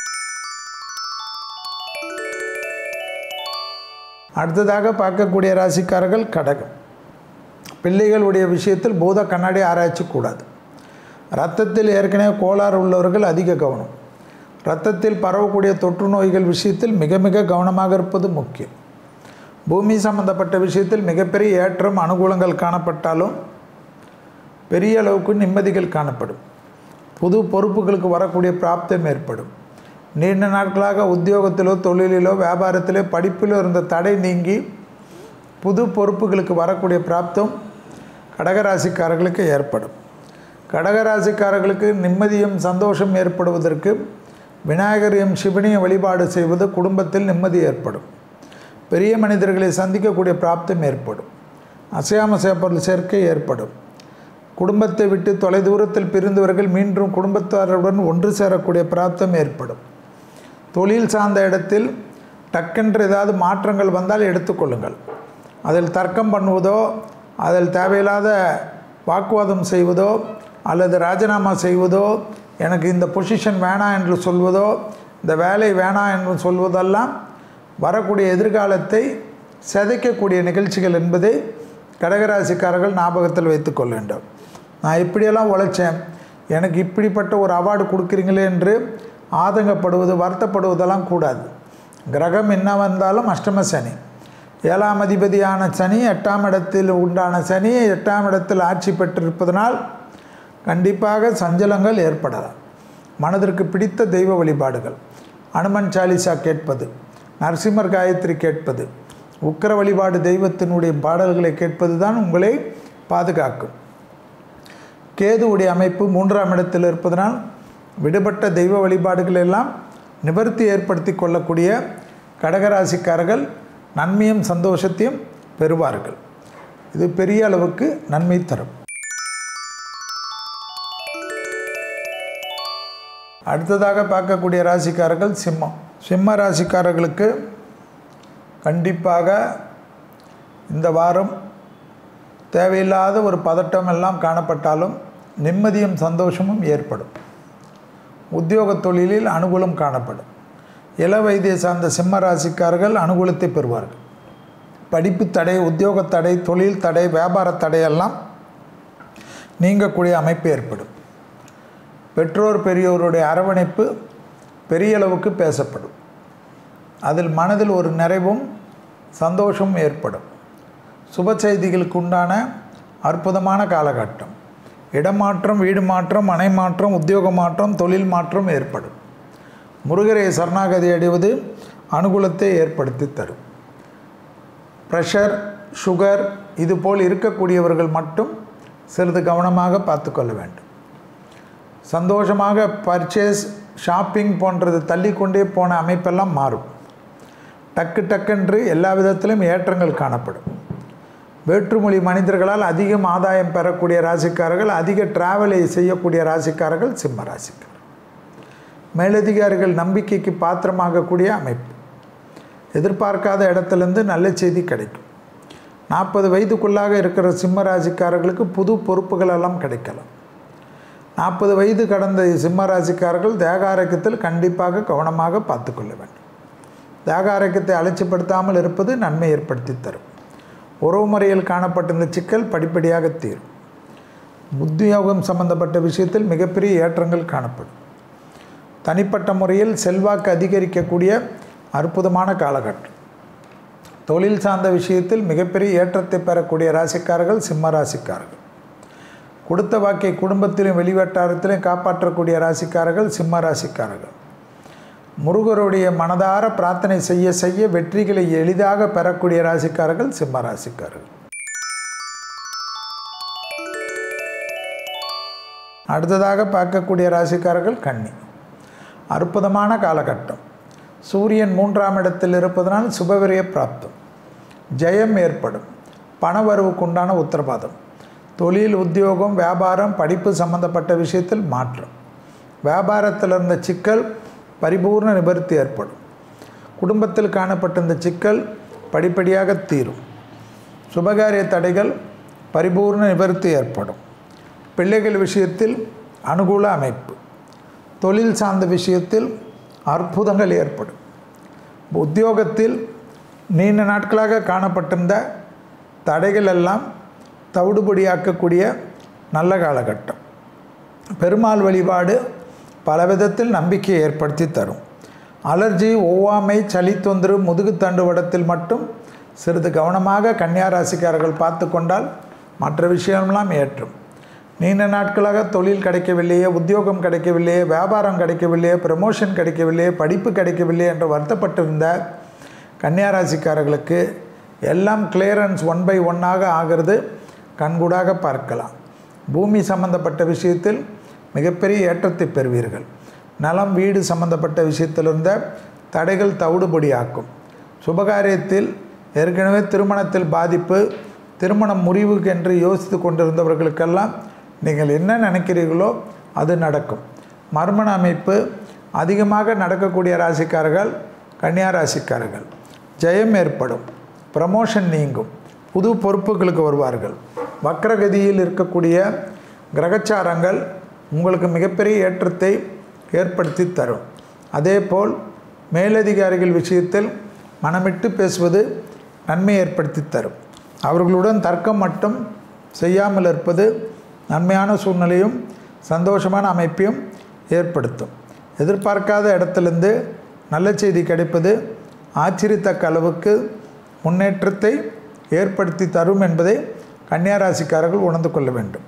அடுத்ததாக பார்க்கக்கூடிய ராசிக்காரர்கள் கடகம் பிள்ளைகளுடைய விஷயத்தில் பூத கண்ணாடி ஆராய்ச்சி கூடாது இரத்தத்தில் ஏற்கனவே கோளாறு உள்ளவர்கள் அதிக கவனம் இரத்தத்தில் பரவக்கூடிய தொற்று நோய்கள் விஷயத்தில் மிக மிக கவனமாக இருப்பது முக்கியம் பூமி சம்பந்தப்பட்ட விஷயத்தில் மிகப்பெரிய ஏற்றம் அனுகூலங்கள் காணப்பட்டாலும் பெரிய அளவுக்கு நிம்மதிகள் காணப்படும் புது பொறுப்புகளுக்கு வரக்கூடிய பிராப்தம் ஏற்படும் நீண்ட நாட்களாக உத்தியோகத்திலோ தொழிலிலோ வியாபாரத்திலோ படிப்பிலோ இருந்த தடை நீங்கி புது பொறுப்புகளுக்கு வரக்கூடிய பிராப்தம் கடகராசிக்காரர்களுக்கு ஏற்படும் கடகராசிக்காரர்களுக்கு நிம்மதியும் சந்தோஷம் ஏற்படுவதற்கு விநாயகரையும் சிவனையும் வழிபாடு செய்வது குடும்பத்தில் நிம்மதி ஏற்படும் பெரிய மனிதர்களை சந்திக்கக்கூடிய பிராப்தம் ஏற்படும் அசையாமசைய பொருள் சேர்க்கை ஏற்படும் குடும்பத்தை விட்டு தொலைதூரத்தில் பிரிந்தவர்கள் மீண்டும் குடும்பத்தாருடன் ஒன்று சேரக்கூடிய பிராப்தம் ஏற்படும் தொழில் சார்ந்த இடத்தில் டக்கென்று ஏதாவது மாற்றங்கள் வந்தால் எடுத்துக்கொள்ளுங்கள் அதில் தர்க்கம் பண்ணுவதோ அதில் தேவையில்லாத வாக்குவாதம் செய்வதோ அல்லது ராஜினாமா செய்வதோ எனக்கு இந்த பொசிஷன் வேணாம் என்று சொல்வதோ இந்த வேலை வேணாம் என்று சொல்வதெல்லாம் வரக்கூடிய எதிர்காலத்தை சிதைக்கக்கூடிய நிகழ்ச்சிகள் என்பதை கடகராசிக்காரர்கள் ஞாபகத்தில் வைத்துக்கொள்ள வேண்டும் நான் இப்படியெல்லாம் உழைச்சேன் எனக்கு இப்படிப்பட்ட ஒரு அவார்டு கொடுக்குறீங்களே என்று ஆதங்கப்படுவது வருத்தப்படுவதெல்லாம் கூடாது கிரகம் என்ன வந்தாலும் அஷ்டம சனி ஏழாம் அதிபதியான சனி எட்டாம் இடத்தில் உண்டான சனி எட்டாம் இடத்தில் ஆட்சி பெற்றிருப்பதனால் கண்டிப்பாக சஞ்சலங்கள் ஏற்படலாம் மனதிற்கு பிடித்த தெய்வ வழிபாடுகள் அனுமன் சாலிசா கேட்பது நரசிம்மர் காயத்ரி கேட்பது உக்கர வழிபாடு தெய்வத்தினுடைய பாடல்களை கேட்பது தான் உங்களை பாதுகாக்கும் கேதுவுடைய அமைப்பு மூன்றாம் இடத்தில் இருப்பதனால் விடுபட்ட தெய்வ வழிபாடுகள் எல்லாம் நிவர்த்தி ஏற்படுத்தி கொள்ளக்கூடிய கடகராசிக்காரர்கள் நன்மையும் சந்தோஷத்தையும் பெறுவார்கள் இது பெரிய அளவுக்கு நன்மை தரும் அடுத்ததாக பார்க்கக்கூடிய ராசிக்காரர்கள் சிம்மம் சிம்ம ராசிக்காரர்களுக்கு கண்டிப்பாக இந்த வாரம் தேவையில்லாத ஒரு பதட்டம் எல்லாம் காணப்பட்டாலும் நிம்மதியும் சந்தோஷமும் ஏற்படும் உத்தியோக தொழிலில் அனுகூலம் காணப்படும் இள வயதை சார்ந்த சிம்ம ராசிக்காரர்கள் அனுகூலத்தை பெறுவார்கள் படிப்பு தடை உத்தியோக தடை தொழில் தடை வியாபார தடையெல்லாம் நீங்கக்கூடிய அமைப்பு ஏற்படும் பெற்றோர் பெரியோருடைய அரவணைப்பு பெரிய அளவுக்கு பேசப்படும் அதில் மனதில் ஒரு நிறைவும் சந்தோஷமும் ஏற்படும் சுப செய்திகளுக்கு உண்டான அற்புதமான காலகட்டம் இடமாற்றம் வீடு மாற்றம் மனை மாற்றம் உத்தியோக மாற்றம் தொழில் மாற்றம் ஏற்படும் முருகரை சரணாகதி அடைவது அனுகூலத்தை ஏற்படுத்தி தரும் ப்ரெஷர் சுகர் இதுபோல் இருக்கக்கூடியவர்கள் மட்டும் சிறிது கவனமாக பார்த்துக்கொள்ள வேண்டும் சந்தோஷமாக பர்ச்சேஸ் ஷாப்பிங் போன்றது தள்ளிக்கொண்டே போன அமைப்பெல்லாம் மாறும் டக்கு டக்கென்று எல்லா விதத்திலும் ஏற்றங்கள் காணப்படும் வேற்றுமொழி மனிதர்களால் அதிகம் ஆதாயம் பெறக்கூடிய ராசிக்காரர்கள் அதிக டிராவலை செய்யக்கூடிய ராசிக்காரர்கள் சிம்ம ராசிக்காரர்கள் மேலதிகாரிகள் நம்பிக்கைக்கு பாத்திரமாகக்கூடிய அமைப்பு எதிர்பார்க்காத இடத்துலேருந்து நல்ல செய்தி கிடைக்கும் நாற்பது வயதுக்குள்ளாக இருக்கிற சிம்ம ராசிக்காரர்களுக்கு புது பொறுப்புகள் எல்லாம் கிடைக்கலாம் நாற்பது வயது கடந்த சிம்ம ராசிக்காரர்கள் தேக ஆரோக்கியத்தில் கண்டிப்பாக கவனமாக பார்த்துக்கொள்ள வேண்டும் தேக ஆரோக்கியத்தை அலட்சிப்படுத்தாமல் இருப்பது நன்மை ஏற்படுத்தி தரும் உறவு முறையில் காணப்பட்ட இந்த சிக்கல் படிப்படியாக தீரும் உத்தியோகம் சம்பந்தப்பட்ட விஷயத்தில் மிகப்பெரிய ஏற்றங்கள் காணப்படும் தனிப்பட்ட முறையில் செல்வாக்கு அதிகரிக்கக்கூடிய அற்புதமான காலகட்டம் தொழில் சார்ந்த விஷயத்தில் மிகப்பெரிய ஏற்றத்தை பெறக்கூடிய ராசிக்காரர்கள் சிம்ம ராசிக்காரர்கள் கொடுத்த வாக்கை குடும்பத்திலும் வெளிவட்டாரத்திலும் காப்பாற்றக்கூடிய ராசிக்காரர்கள் சிம்ம ராசிக்காரர்கள் முருகருடைய மனதார பிரார்த்தனை செய்ய செய்ய வெற்றிகளை எளிதாக பெறக்கூடிய ராசிக்காரர்கள் சிம்ம ராசிக்காரர்கள் அடுத்ததாக பார்க்கக்கூடிய ராசிக்காரர்கள் கன்னி அற்புதமான காலகட்டம் சூரியன் மூன்றாம் இடத்தில் இருப்பதனால் சுபவிரிய பிராப்தம் ஜெயம் ஏற்படும் பணவரவுக்குண்டான உத்தரவாதம் தொழில் உத்தியோகம் வியாபாரம் படிப்பு சம்பந்தப்பட்ட விஷயத்தில் மாற்றம் வியாபாரத்தில் இருந்த சிக்கல் பரிபூர்ண நிவர்த்தி ஏற்படும் குடும்பத்தில் காணப்பட்ட இந்த சிக்கல் படிப்படியாக தீரும் சுபகாரிய தடைகள் பரிபூர்ண நிவர்த்தி ஏற்படும் பிள்ளைகள் விஷயத்தில் அனுகூல அமைப்பு தொழில் சார்ந்த விஷயத்தில் அற்புதங்கள் ஏற்படும் உத்தியோகத்தில் நீண்ட நாட்களாக காணப்பட்டிருந்த தடைகள் எல்லாம் தவிடுபடியாக்கக்கூடிய நல்ல காலகட்டம் பெருமாள் வழிபாடு பல விதத்தில் நம்பிக்கையை ஏற்படுத்தி தரும் அலர்ஜி ஒவ்வாமை சளி தொந்தரவு முதுகுத்தண்டு வடத்தில் மட்டும் சிறிது கவனமாக கன்னியாராசிக்காரர்கள் பார்த்து கொண்டால் மற்ற விஷயமெல்லாம் ஏற்றும் நீண்ட நாட்களாக தொழில் கிடைக்கவில்லையே உத்தியோகம் கிடைக்கவில்லையே வியாபாரம் கிடைக்கவில்லையே ப்ரமோஷன் கிடைக்கவில்லையே படிப்பு கிடைக்கவில்லையே என்று வருத்தப்பட்டிருந்த கன்னியாராசிக்காரர்களுக்கு எல்லாம் கிளியரன்ஸ் ஒன் பை ஒன்னாக ஆகிறது கண்கூடாக பார்க்கலாம் பூமி சம்பந்தப்பட்ட விஷயத்தில் மிகப்பெரிய ஏற்றத்தை பெறுவீர்கள் நலம் வீடு சம்பந்தப்பட்ட விஷயத்தில் இருந்த தடைகள் தவிடுபடியாக்கும் சுபகாரியத்தில் ஏற்கனவே திருமணத்தில் பாதிப்பு திருமணம் முறிவுக்கு என்று யோசித்து கொண்டிருந்தவர்களுக்கெல்லாம் நீங்கள் என்ன நினைக்கிறீர்களோ அது நடக்கும் மர்மண அமைப்பு அதிகமாக நடக்கக்கூடிய ராசிக்காரர்கள் கன்னியா ராசிக்காரர்கள் ஜெயம் ஏற்படும் ப்ரமோஷன் நீங்கும் புது பொறுப்புகளுக்கு வருவார்கள் வக்ரகதியில் இருக்கக்கூடிய கிரகச்சாரங்கள் உங்களுக்கு மிகப்பெரிய ஏற்றத்தை ஏற்படுத்தி தரும் அதேபோல் மேலதிகாரிகள் விஷயத்தில் மனமிட்டு பேசுவது நன்மை ஏற்படுத்தி தரும் அவர்களுடன் தர்க்கம் மட்டும் செய்யாமல் இருப்பது நன்மையான சூழ்நிலையும் சந்தோஷமான அமைப்பையும் ஏற்படுத்தும் எதிர்பார்க்காத இடத்துலேருந்து நல்ல செய்தி கிடைப்பது ஆச்சரியத்தக்க அளவுக்கு முன்னேற்றத்தை ஏற்படுத்தி தரும் என்பதை கன்னியாராசிக்காரர்கள் உணர்ந்து கொள்ள வேண்டும்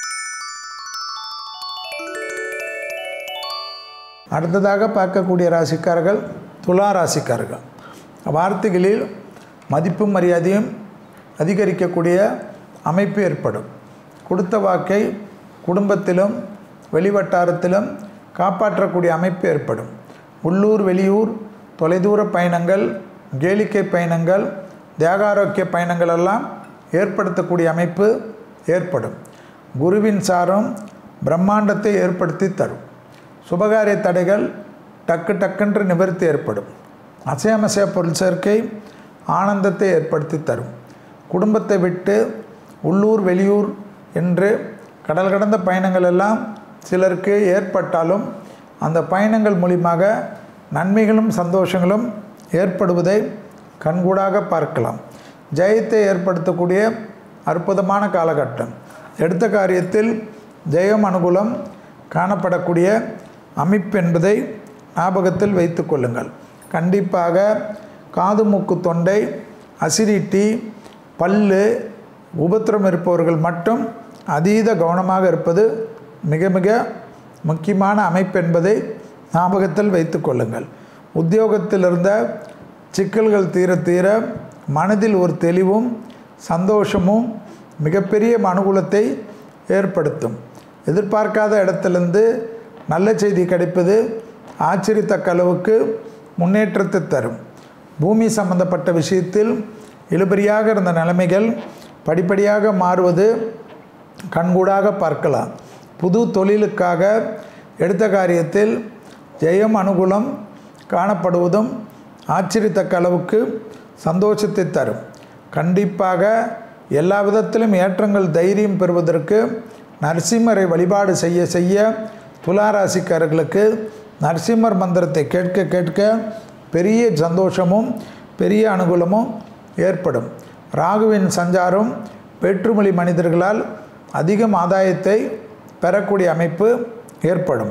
அடுத்ததாக பார்க்கக்கூடிய ராசிக்காரர்கள் துலா ராசிக்காரர்கள் வார்த்தைகளில் மதிப்பும் மரியாதையும் அதிகரிக்கக்கூடிய அமைப்பு ஏற்படும் கொடுத்த வாக்கை குடும்பத்திலும் வெளிவட்டாரத்திலும் காப்பாற்றக்கூடிய அமைப்பு ஏற்படும் உள்ளூர் வெளியூர் தொலைதூர பயணங்கள் கேளிக்கை பயணங்கள் தேகாரோக்கிய பயணங்கள் எல்லாம் ஏற்படுத்தக்கூடிய அமைப்பு ஏற்படும் குருவின் சாரம் பிரம்மாண்டத்தை ஏற்படுத்தி தரும் சுபகாரிய தடைகள் டக்கு டக்குன்று நிவர்த்தி ஏற்படும் அசையமசைய பொருள் சேர்க்கை ஆனந்தத்தை ஏற்படுத்தி தரும் குடும்பத்தை விட்டு உள்ளூர் வெளியூர் என்று கடல் கடந்த பயணங்கள் எல்லாம் சிலருக்கு ஏற்பட்டாலும் அந்த பயணங்கள் மூலியமாக நன்மைகளும் சந்தோஷங்களும் ஏற்படுவதை கண்கூடாக பார்க்கலாம் ஜெயத்தை ஏற்படுத்தக்கூடிய அற்புதமான காலகட்டம் எடுத்த காரியத்தில் ஜெயம் அனுகூலம் காணப்படக்கூடிய அமைப்பு என்பதை ஞாபகத்தில் வைத்து கொள்ளுங்கள் கண்டிப்பாக காது மூக்கு தொண்டை அசிடிட்டி பல்லு உபத்திரம் இருப்பவர்கள் மட்டும் அதீத கவனமாக இருப்பது மிக மிக முக்கியமான அமைப்பு என்பதை ஞாபகத்தில் வைத்து கொள்ளுங்கள் உத்தியோகத்தில் இருந்த சிக்கல்கள் தீர தீர மனதில் ஒரு தெளிவும் சந்தோஷமும் மிகப்பெரிய அனுகூலத்தை ஏற்படுத்தும் எதிர்பார்க்காத இடத்திலிருந்து நல்ல செய்தி கிடைப்பது ஆச்சரியத்தக்க அளவுக்கு முன்னேற்றத்தை தரும் பூமி சம்பந்தப்பட்ட விஷயத்தில் இழுபறியாக இருந்த நிலைமைகள் படிப்படியாக மாறுவது கண்கூடாக பார்க்கலாம் புது தொழிலுக்காக எடுத்த காரியத்தில் ஜெயம் அனுகூலம் காணப்படுவதும் ஆச்சரியத்தக்க அளவுக்கு சந்தோஷத்தை தரும் கண்டிப்பாக எல்லா விதத்திலும் ஏற்றங்கள் தைரியம் பெறுவதற்கு நரசிம்மரை வழிபாடு செய்ய செய்ய துளாராசிக்காரர்களுக்கு நரசிம்மர் மந்திரத்தை கேட்க கேட்க பெரிய சந்தோஷமும் பெரிய அனுகூலமும் ஏற்படும் ராகுவின் சஞ்சாரம் வேற்றுமொழி மனிதர்களால் அதிகம் ஆதாயத்தை பெறக்கூடிய அமைப்பு ஏற்படும்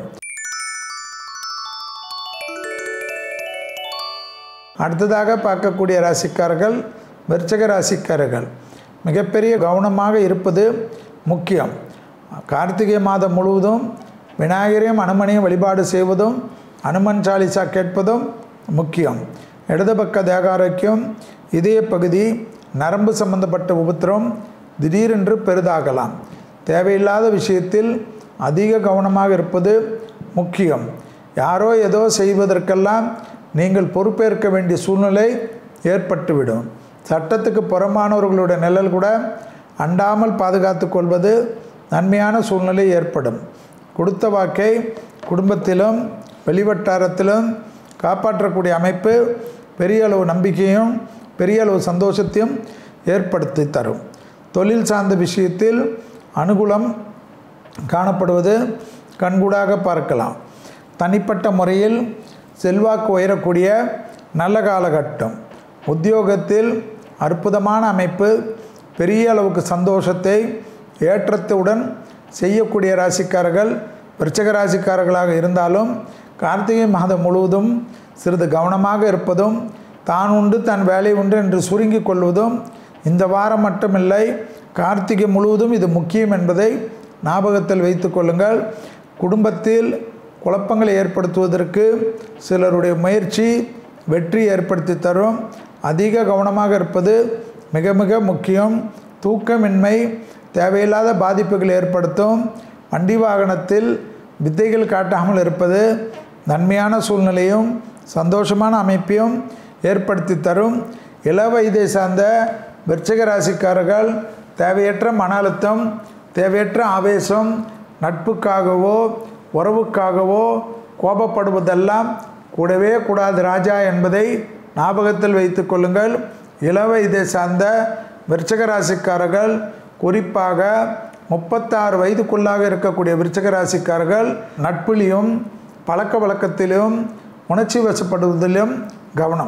அடுத்ததாக பார்க்கக்கூடிய ராசிக்காரர்கள் விருச்சக ராசிக்காரர்கள் மிகப்பெரிய கவனமாக இருப்பது முக்கியம் கார்த்திகை மாதம் முழுவதும் விநாயகரையும் அனுமனையும் வழிபாடு செய்வதும் அனுமன் சாலிசா கேட்பதும் முக்கியம் இடது பக்க தேகாரோக்கியம் இதய பகுதி நரம்பு சம்பந்தப்பட்ட உபத்திரம் திடீரென்று பெரிதாகலாம் தேவையில்லாத விஷயத்தில் அதிக கவனமாக இருப்பது முக்கியம் யாரோ ஏதோ செய்வதற்கெல்லாம் நீங்கள் பொறுப்பேற்க வேண்டிய சூழ்நிலை ஏற்பட்டுவிடும் சட்டத்துக்கு புறமானவர்களுடைய நிழல் கூட அண்டாமல் பாதுகாத்து கொள்வது நன்மையான சூழ்நிலை ஏற்படும் கொடுத்த வாக்கை குடும்பத்திலும் வெளிவட்டாரத்திலும் காப்பாற்றக்கூடிய அமைப்பு பெரிய அளவு நம்பிக்கையும் பெரிய அளவு சந்தோஷத்தையும் ஏற்படுத்தி தரும் தொழில் சார்ந்த விஷயத்தில் அனுகூலம் காணப்படுவது கண்கூடாக பார்க்கலாம் தனிப்பட்ட முறையில் செல்வாக்கு உயரக்கூடிய நல்ல காலகட்டம் உத்தியோகத்தில் அற்புதமான அமைப்பு பெரிய அளவுக்கு சந்தோஷத்தை ஏற்றத்துடன் செய்யக்கூடிய ராசிக்காரர்கள் விருச்சக ராசிக்காரர்களாக இருந்தாலும் கார்த்திகை மாதம் முழுவதும் சிறிது கவனமாக இருப்பதும் தான் உண்டு தன் வேலை உண்டு என்று சுருங்கிக் கொள்வதும் இந்த வாரம் மட்டுமில்லை கார்த்திகை முழுவதும் இது முக்கியம் என்பதை ஞாபகத்தில் வைத்து கொள்ளுங்கள் குடும்பத்தில் குழப்பங்களை ஏற்படுத்துவதற்கு சிலருடைய முயற்சி வெற்றி ஏற்படுத்தி தரும் அதிக கவனமாக இருப்பது மிக மிக முக்கியம் தூக்கமின்மை தேவையில்லாத பாதிப்புகள் ஏற்படுத்தும் வண்டி வாகனத்தில் வித்தைகள் காட்டாமல் இருப்பது நன்மையான சூழ்நிலையும் சந்தோஷமான அமைப்பையும் ஏற்படுத்தி தரும் இள வயதை சார்ந்த விருச்சிக ராசிக்காரர்கள் தேவையற்ற மன அழுத்தம் தேவையற்ற ஆவேசம் நட்புக்காகவோ உறவுக்காகவோ கோபப்படுவதெல்லாம் கூடவே கூடாது ராஜா என்பதை ஞாபகத்தில் வைத்து கொள்ளுங்கள் இளவ இதை சார்ந்த விருச்சக ராசிக்காரர்கள் குறிப்பாக முப்பத்தாறு வயதுக்குள்ளாக இருக்கக்கூடிய விருச்சக ராசிக்காரர்கள் நட்பிலையும் பழக்க வழக்கத்திலும் உணர்ச்சி வசப்படுவதிலும் கவனம்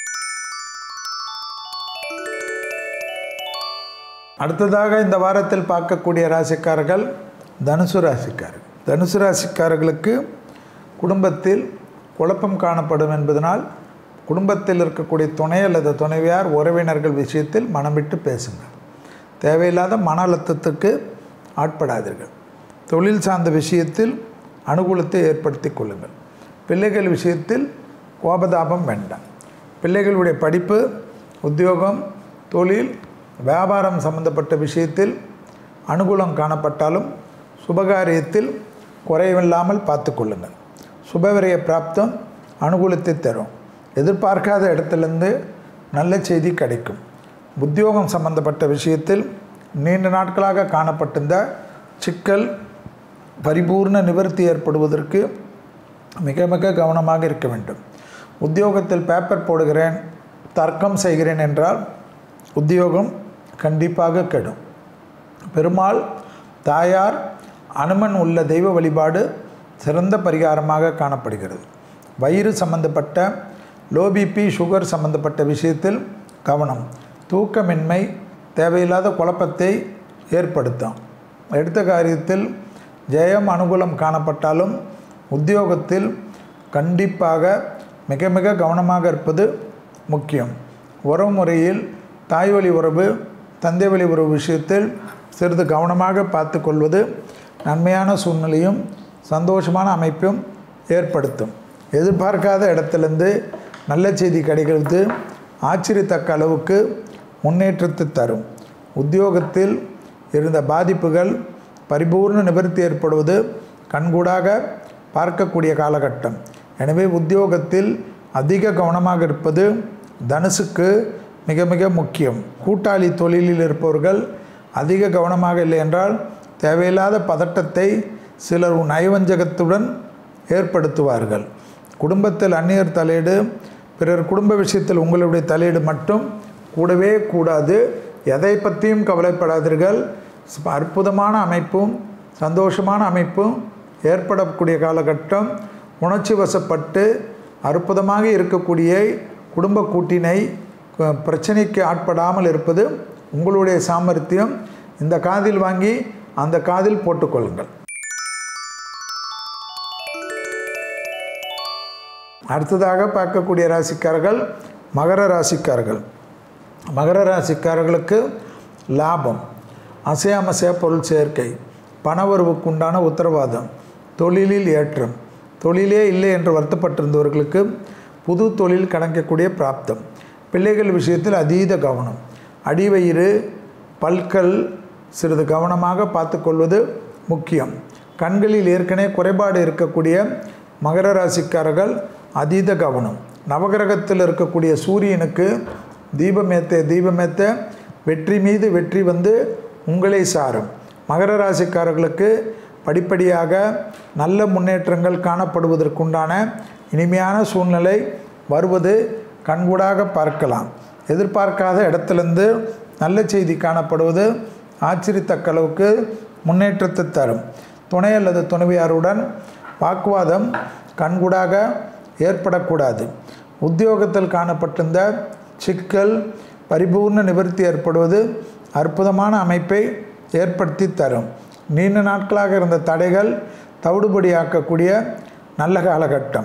அடுத்ததாக இந்த வாரத்தில் பார்க்கக்கூடிய ராசிக்காரர்கள் தனுசு ராசிக்காரர்கள் தனுசு ராசிக்காரர்களுக்கு குடும்பத்தில் குழப்பம் காணப்படும் என்பதனால் குடும்பத்தில் இருக்கக்கூடிய துணை அல்லது துணைவியார் உறவினர்கள் விஷயத்தில் மனம் விட்டு பேசுங்க தேவையில்லாத மன அழுத்தத்துக்கு ஆட்படாதீர்கள் தொழில் சார்ந்த விஷயத்தில் அனுகூலத்தை ஏற்படுத்தி கொள்ளுங்கள் பிள்ளைகள் விஷயத்தில் கோபதாபம் வேண்டாம் பிள்ளைகளுடைய படிப்பு உத்தியோகம் தொழில் வியாபாரம் சம்பந்தப்பட்ட விஷயத்தில் அனுகூலம் காணப்பட்டாலும் சுபகாரியத்தில் குறைவில்லாமல் பார்த்து கொள்ளுங்கள் சுபவிரய பிராப்தம் அனுகூலத்தை தரும் எதிர்பார்க்காத இடத்துலேருந்து நல்ல செய்தி கிடைக்கும் உத்தியோகம் சம்பந்தப்பட்ட விஷயத்தில் நீண்ட நாட்களாக காணப்பட்டிருந்த சிக்கல் பரிபூர்ண நிவர்த்தி ஏற்படுவதற்கு மிக மிக கவனமாக இருக்க வேண்டும் உத்தியோகத்தில் பேப்பர் போடுகிறேன் தர்க்கம் செய்கிறேன் என்றால் உத்தியோகம் கண்டிப்பாக கெடும் பெருமாள் தாயார் அனுமன் உள்ள தெய்வ வழிபாடு சிறந்த பரிகாரமாக காணப்படுகிறது வயிறு சம்பந்தப்பட்ட லோ பிபி சுகர் சம்பந்தப்பட்ட விஷயத்தில் கவனம் தூக்கமின்மை தேவையில்லாத குழப்பத்தை ஏற்படுத்தும் எடுத்த காரியத்தில் ஜெயம் அனுகூலம் காணப்பட்டாலும் உத்தியோகத்தில் கண்டிப்பாக மிக மிக கவனமாக இருப்பது முக்கியம் உறவு முறையில் தாய் வழி உறவு தந்தை வழி உறவு விஷயத்தில் சிறிது கவனமாக பார்த்து கொள்வது நன்மையான சூழ்நிலையும் சந்தோஷமான அமைப்பும் ஏற்படுத்தும் எதிர்பார்க்காத இடத்துலேருந்து நல்ல செய்தி கிடைக்கிறது ஆச்சரியத்தக்க அளவுக்கு முன்னேற்றத்தை தரும் உத்தியோகத்தில் இருந்த பாதிப்புகள் பரிபூர்ண நிவர்த்தி ஏற்படுவது கண்கூடாக பார்க்கக்கூடிய காலகட்டம் எனவே உத்தியோகத்தில் அதிக கவனமாக இருப்பது தனுசுக்கு மிக மிக முக்கியம் கூட்டாளி தொழிலில் இருப்பவர்கள் அதிக கவனமாக இல்லை என்றால் தேவையில்லாத பதட்டத்தை சிலர் நயவஞ்சகத்துடன் ஏற்படுத்துவார்கள் குடும்பத்தில் அந்நியர் தலையீடு பிறர் குடும்ப விஷயத்தில் உங்களுடைய தலையீடு மட்டும் கூடவே கூடாது எதை பற்றியும் கவலைப்படாதீர்கள் அற்புதமான அமைப்பும் சந்தோஷமான அமைப்பும் ஏற்படக்கூடிய காலகட்டம் உணர்ச்சி வசப்பட்டு அற்புதமாக இருக்கக்கூடிய குடும்ப கூட்டினை பிரச்சனைக்கு ஆட்படாமல் இருப்பது உங்களுடைய சாமர்த்தியம் இந்த காதில் வாங்கி அந்த காதில் போட்டுக்கொள்ளுங்கள் அடுத்ததாக பார்க்கக்கூடிய ராசிக்காரர்கள் மகர ராசிக்காரர்கள் மகர ராசிக்காரர்களுக்கு லாபம் அசையாமசைய பொருள் சேர்க்கை பணவரவுக்கு உண்டான உத்தரவாதம் தொழிலில் ஏற்றம் தொழிலே இல்லை என்று வருத்தப்பட்டிருந்தவர்களுக்கு புது தொழில் கணக்கக்கூடிய பிராப்தம் பிள்ளைகள் விஷயத்தில் அதீத கவனம் அடிவயிறு பல்கள் சிறிது கவனமாக பார்த்து கொள்வது முக்கியம் கண்களில் ஏற்கனவே குறைபாடு இருக்கக்கூடிய மகர ராசிக்காரர்கள் அதீத கவனம் நவகிரகத்தில் இருக்கக்கூடிய சூரியனுக்கு தீபமேத்த தீபமேத்த வெற்றி மீது வெற்றி வந்து உங்களை சாரும் மகர ராசிக்காரர்களுக்கு படிப்படியாக நல்ல முன்னேற்றங்கள் காணப்படுவதற்குண்டான இனிமையான சூழ்நிலை வருவது கண்கூடாக பார்க்கலாம் எதிர்பார்க்காத இடத்துலேருந்து நல்ல செய்தி காணப்படுவது ஆச்சரியத்தக்க அளவுக்கு முன்னேற்றத்தை தரும் துணை அல்லது துணைவியாருடன் வாக்குவாதம் கண்கூடாக ஏற்படக்கூடாது உத்தியோகத்தில் காணப்பட்டிருந்த சிக்கல் பரிபூர்ண நிவர்த்தி ஏற்படுவது அற்புதமான அமைப்பை ஏற்படுத்தி தரும் நீண்ட நாட்களாக இருந்த தடைகள் தவிடுபடியாக்கக்கூடிய நல்ல காலகட்டம்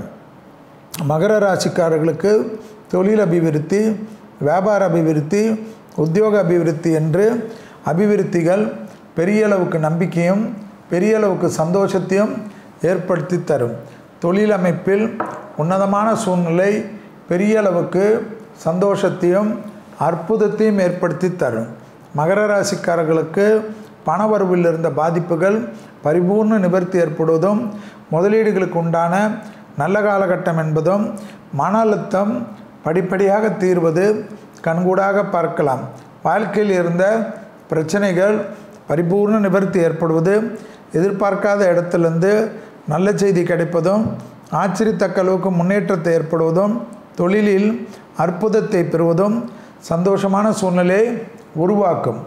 மகர ராசிக்காரர்களுக்கு தொழில் அபிவிருத்தி வியாபார அபிவிருத்தி உத்தியோக அபிவிருத்தி என்று அபிவிருத்திகள் பெரிய அளவுக்கு நம்பிக்கையும் பெரிய அளவுக்கு சந்தோஷத்தையும் ஏற்படுத்தி தரும் தொழில் அமைப்பில் உன்னதமான சூழ்நிலை பெரிய அளவுக்கு சந்தோஷத்தையும் அற்புதத்தையும் ஏற்படுத்தி தரும் மகர ராசிக்காரர்களுக்கு பணவரவில் இருந்த பாதிப்புகள் பரிபூர்ண நிவர்த்தி ஏற்படுவதும் முதலீடுகளுக்கு உண்டான நல்ல காலகட்டம் என்பதும் மன அழுத்தம் படிப்படியாக தீர்வது கண்கூடாக பார்க்கலாம் வாழ்க்கையில் இருந்த பிரச்சனைகள் பரிபூர்ண நிவர்த்தி ஏற்படுவது எதிர்பார்க்காத இடத்துலேருந்து நல்ல செய்தி கிடைப்பதும் ஆச்சரியத்தக்க அளவுக்கு முன்னேற்றத்தை ஏற்படுவதும் தொழிலில் அற்புதத்தை பெறுவதும் சந்தோஷமான சூழ்நிலையை உருவாக்கும்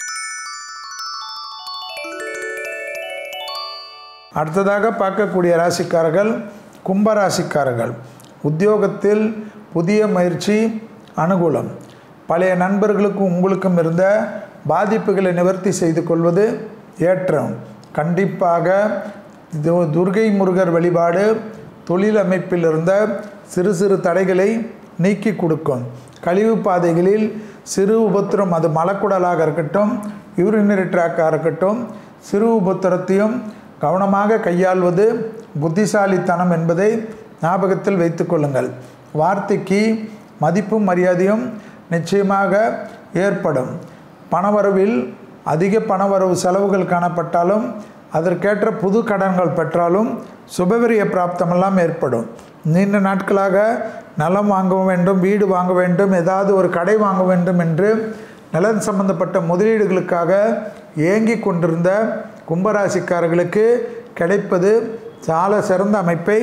அடுத்ததாக பார்க்கக்கூடிய ராசிக்காரர்கள் கும்ப ராசிக்காரர்கள் உத்தியோகத்தில் புதிய முயற்சி அனுகூலம் பழைய நண்பர்களுக்கும் உங்களுக்கும் இருந்த பாதிப்புகளை நிவர்த்தி செய்து கொள்வது ஏற்றம் கண்டிப்பாக து- துர்கை முருகர் வழிபாடு தொழில் அமைப்பில் இருந்த சிறு சிறு தடைகளை நீக்கி கொடுக்கும் கழிவு பாதைகளில் சிறு உபத்திரம் அது மலக்குடலாக இருக்கட்டும் யூரினரி ட்ராக்காக இருக்கட்டும் சிறு உபத்திரத்தையும் கவனமாக கையாள்வது புத்திசாலித்தனம் என்பதை ஞாபகத்தில் வைத்துக்கொள்ளுங்கள் வார்த்தைக்கு மதிப்பும் மரியாதையும் நிச்சயமாக ஏற்படும் பணவரவில் அதிக பணவரவு செலவுகள் காணப்பட்டாலும் அதற்கேற்ற புது கடன்கள் பெற்றாலும் சுபவிரிய பிராப்தமெல்லாம் ஏற்படும் நீண்ட நாட்களாக நிலம் வாங்க வேண்டும் வீடு வாங்க வேண்டும் ஏதாவது ஒரு கடை வாங்க வேண்டும் என்று நிலம் சம்பந்தப்பட்ட முதலீடுகளுக்காக ஏங்கி கொண்டிருந்த கும்பராசிக்காரர்களுக்கு கிடைப்பது சால சிறந்த அமைப்பை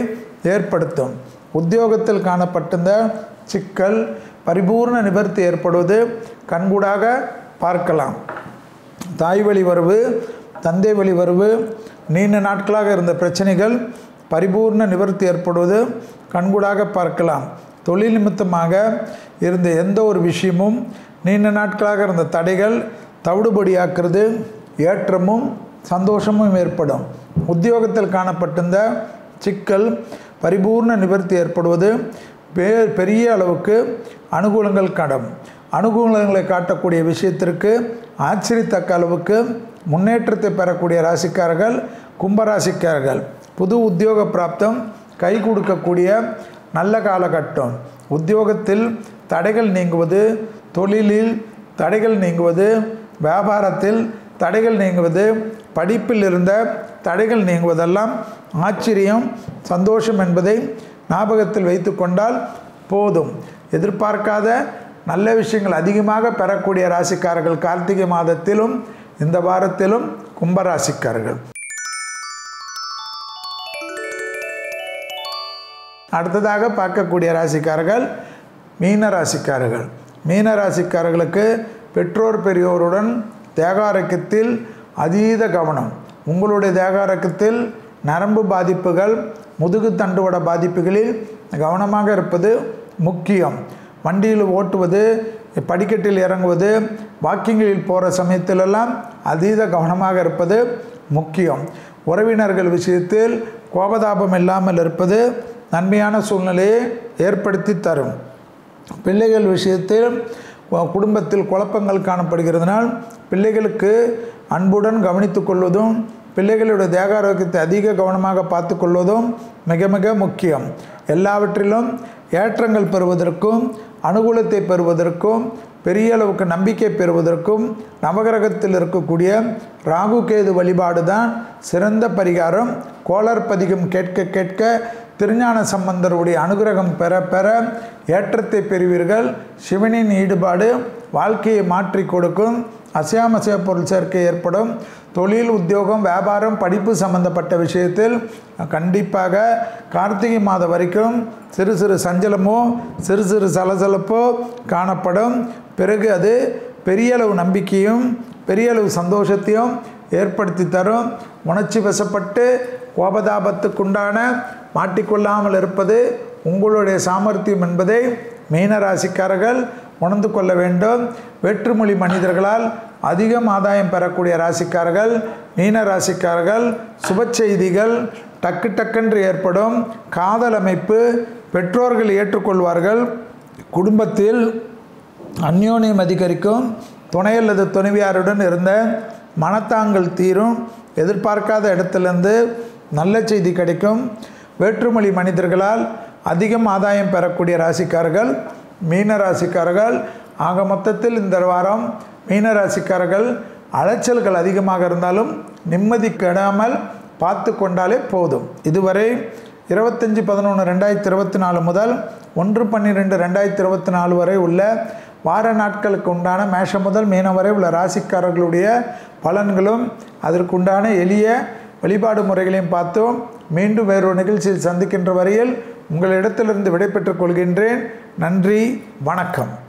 ஏற்படுத்தும் உத்தியோகத்தில் காணப்பட்டிருந்த சிக்கல் பரிபூர்ண நிவர்த்தி ஏற்படுவது கண்கூடாக பார்க்கலாம் தாய் வழி வரவு தந்தை வழி வரவு நீண்ட நாட்களாக இருந்த பிரச்சனைகள் பரிபூர்ண நிவர்த்தி ஏற்படுவது கண்கூடாக பார்க்கலாம் தொழில் நிமித்தமாக இருந்த எந்த ஒரு விஷயமும் நீண்ட நாட்களாக இருந்த தடைகள் தவிடுபடியாக்குறது ஏற்றமும் சந்தோஷமும் ஏற்படும் உத்தியோகத்தில் காணப்பட்டிருந்த சிக்கல் பரிபூர்ண நிவர்த்தி ஏற்படுவது பே பெரிய அளவுக்கு அனுகூலங்கள் கடம் அனுகூலங்களை காட்டக்கூடிய விஷயத்திற்கு ஆச்சரியத்தக்க அளவுக்கு முன்னேற்றத்தை பெறக்கூடிய ராசிக்காரர்கள் கும்பராசிக்காரர்கள் புது உத்தியோக பிராப்தம் கை கொடுக்கக்கூடிய நல்ல காலகட்டம் உத்தியோகத்தில் தடைகள் நீங்குவது தொழிலில் தடைகள் நீங்குவது வியாபாரத்தில் தடைகள் நீங்குவது படிப்பில் இருந்த தடைகள் நீங்குவதெல்லாம் ஆச்சரியம் சந்தோஷம் என்பதை ஞாபகத்தில் வைத்து கொண்டால் போதும் எதிர்பார்க்காத நல்ல விஷயங்கள் அதிகமாக பெறக்கூடிய ராசிக்காரர்கள் கார்த்திகை மாதத்திலும் இந்த வாரத்திலும் கும்பராசிக்காரர்கள் அடுத்ததாக பார்க்கக்கூடிய ராசிக்காரர்கள் மீன ராசிக்காரர்கள் மீன ராசிக்காரர்களுக்கு பெற்றோர் பெரியோருடன் தேகாரக்கத்தில் அதீத கவனம் உங்களுடைய தேகாரக்கத்தில் நரம்பு பாதிப்புகள் முதுகு தண்டுவட பாதிப்புகளில் கவனமாக இருப்பது முக்கியம் வண்டியில் ஓட்டுவது படிக்கட்டில் இறங்குவது வாக்கிங்களில் போகிற சமயத்திலெல்லாம் அதீத கவனமாக இருப்பது முக்கியம் உறவினர்கள் விஷயத்தில் கோபதாபம் இல்லாமல் இருப்பது நன்மையான சூழ்நிலையை ஏற்படுத்தி தரும் பிள்ளைகள் விஷயத்தில் குடும்பத்தில் குழப்பங்கள் காணப்படுகிறதுனால் பிள்ளைகளுக்கு அன்புடன் கவனித்து கொள்வதும் பிள்ளைகளுடைய தேக ஆரோக்கியத்தை அதிக கவனமாக பார்த்து கொள்வதும் மிக மிக முக்கியம் எல்லாவற்றிலும் ஏற்றங்கள் பெறுவதற்கும் அனுகூலத்தை பெறுவதற்கும் பெரிய அளவுக்கு நம்பிக்கை பெறுவதற்கும் நவகிரகத்தில் இருக்கக்கூடிய ராகு கேது வழிபாடு தான் சிறந்த பரிகாரம் கோளர் பதிகம் கேட்க கேட்க திருஞான சம்பந்தருடைய அனுகிரகம் பெற பெற ஏற்றத்தை பெறுவீர்கள் சிவனின் ஈடுபாடு வாழ்க்கையை மாற்றி கொடுக்கும் அசையாமசைய பொருள் சேர்க்கை ஏற்படும் தொழில் உத்தியோகம் வியாபாரம் படிப்பு சம்பந்தப்பட்ட விஷயத்தில் கண்டிப்பாக கார்த்திகை மாதம் வரைக்கும் சிறு சிறு சஞ்சலமோ சிறு சிறு சலசலப்போ காணப்படும் பிறகு அது பெரிய அளவு நம்பிக்கையும் பெரிய அளவு சந்தோஷத்தையும் ஏற்படுத்தி தரும் உணர்ச்சி வசப்பட்டு கோபதாபத்துக்குண்டான மாட்டிக்கொள்ளாமல் இருப்பது உங்களுடைய சாமர்த்தியம் என்பதை மீனராசிக்காரர்கள் உணர்ந்து கொள்ள வேண்டும் வேற்றுமொழி மனிதர்களால் அதிகம் ஆதாயம் பெறக்கூடிய ராசிக்காரர்கள் மீன ராசிக்காரர்கள் சுப செய்திகள் டக்கு டக்கென்று ஏற்படும் காதல் அமைப்பு பெற்றோர்கள் ஏற்றுக்கொள்வார்கள் குடும்பத்தில் அந்யோன்யம் அதிகரிக்கும் துணை அல்லது துணைவியாருடன் இருந்த மனத்தாங்கள் தீரும் எதிர்பார்க்காத இடத்துலேருந்து நல்ல செய்தி கிடைக்கும் வேற்றுமொழி மனிதர்களால் அதிகம் ஆதாயம் பெறக்கூடிய ராசிக்காரர்கள் மீன ராசிக்காரர்கள் ஆக மொத்தத்தில் இந்த வாரம் மீன ராசிக்காரர்கள் அலைச்சல்கள் அதிகமாக இருந்தாலும் நிம்மதி கெடாமல் பார்த்து கொண்டாலே போதும் இதுவரை இருபத்தஞ்சி பதினொன்று ரெண்டாயிரத்தி இருபத்தி நாலு முதல் ஒன்று பன்னிரெண்டு ரெண்டாயிரத்தி இருபத்தி நாலு வரை உள்ள வார நாட்களுக்கு உண்டான மேஷம் முதல் மீனம் வரை உள்ள ராசிக்காரர்களுடைய பலன்களும் அதற்குண்டான எளிய வழிபாடு முறைகளையும் பார்த்தோம் மீண்டும் வேறொரு நிகழ்ச்சியில் சந்திக்கின்ற வரையில் உங்களிடத்திலிருந்து விடைபெற்றுக் கொள்கின்றேன் நன்றி வணக்கம்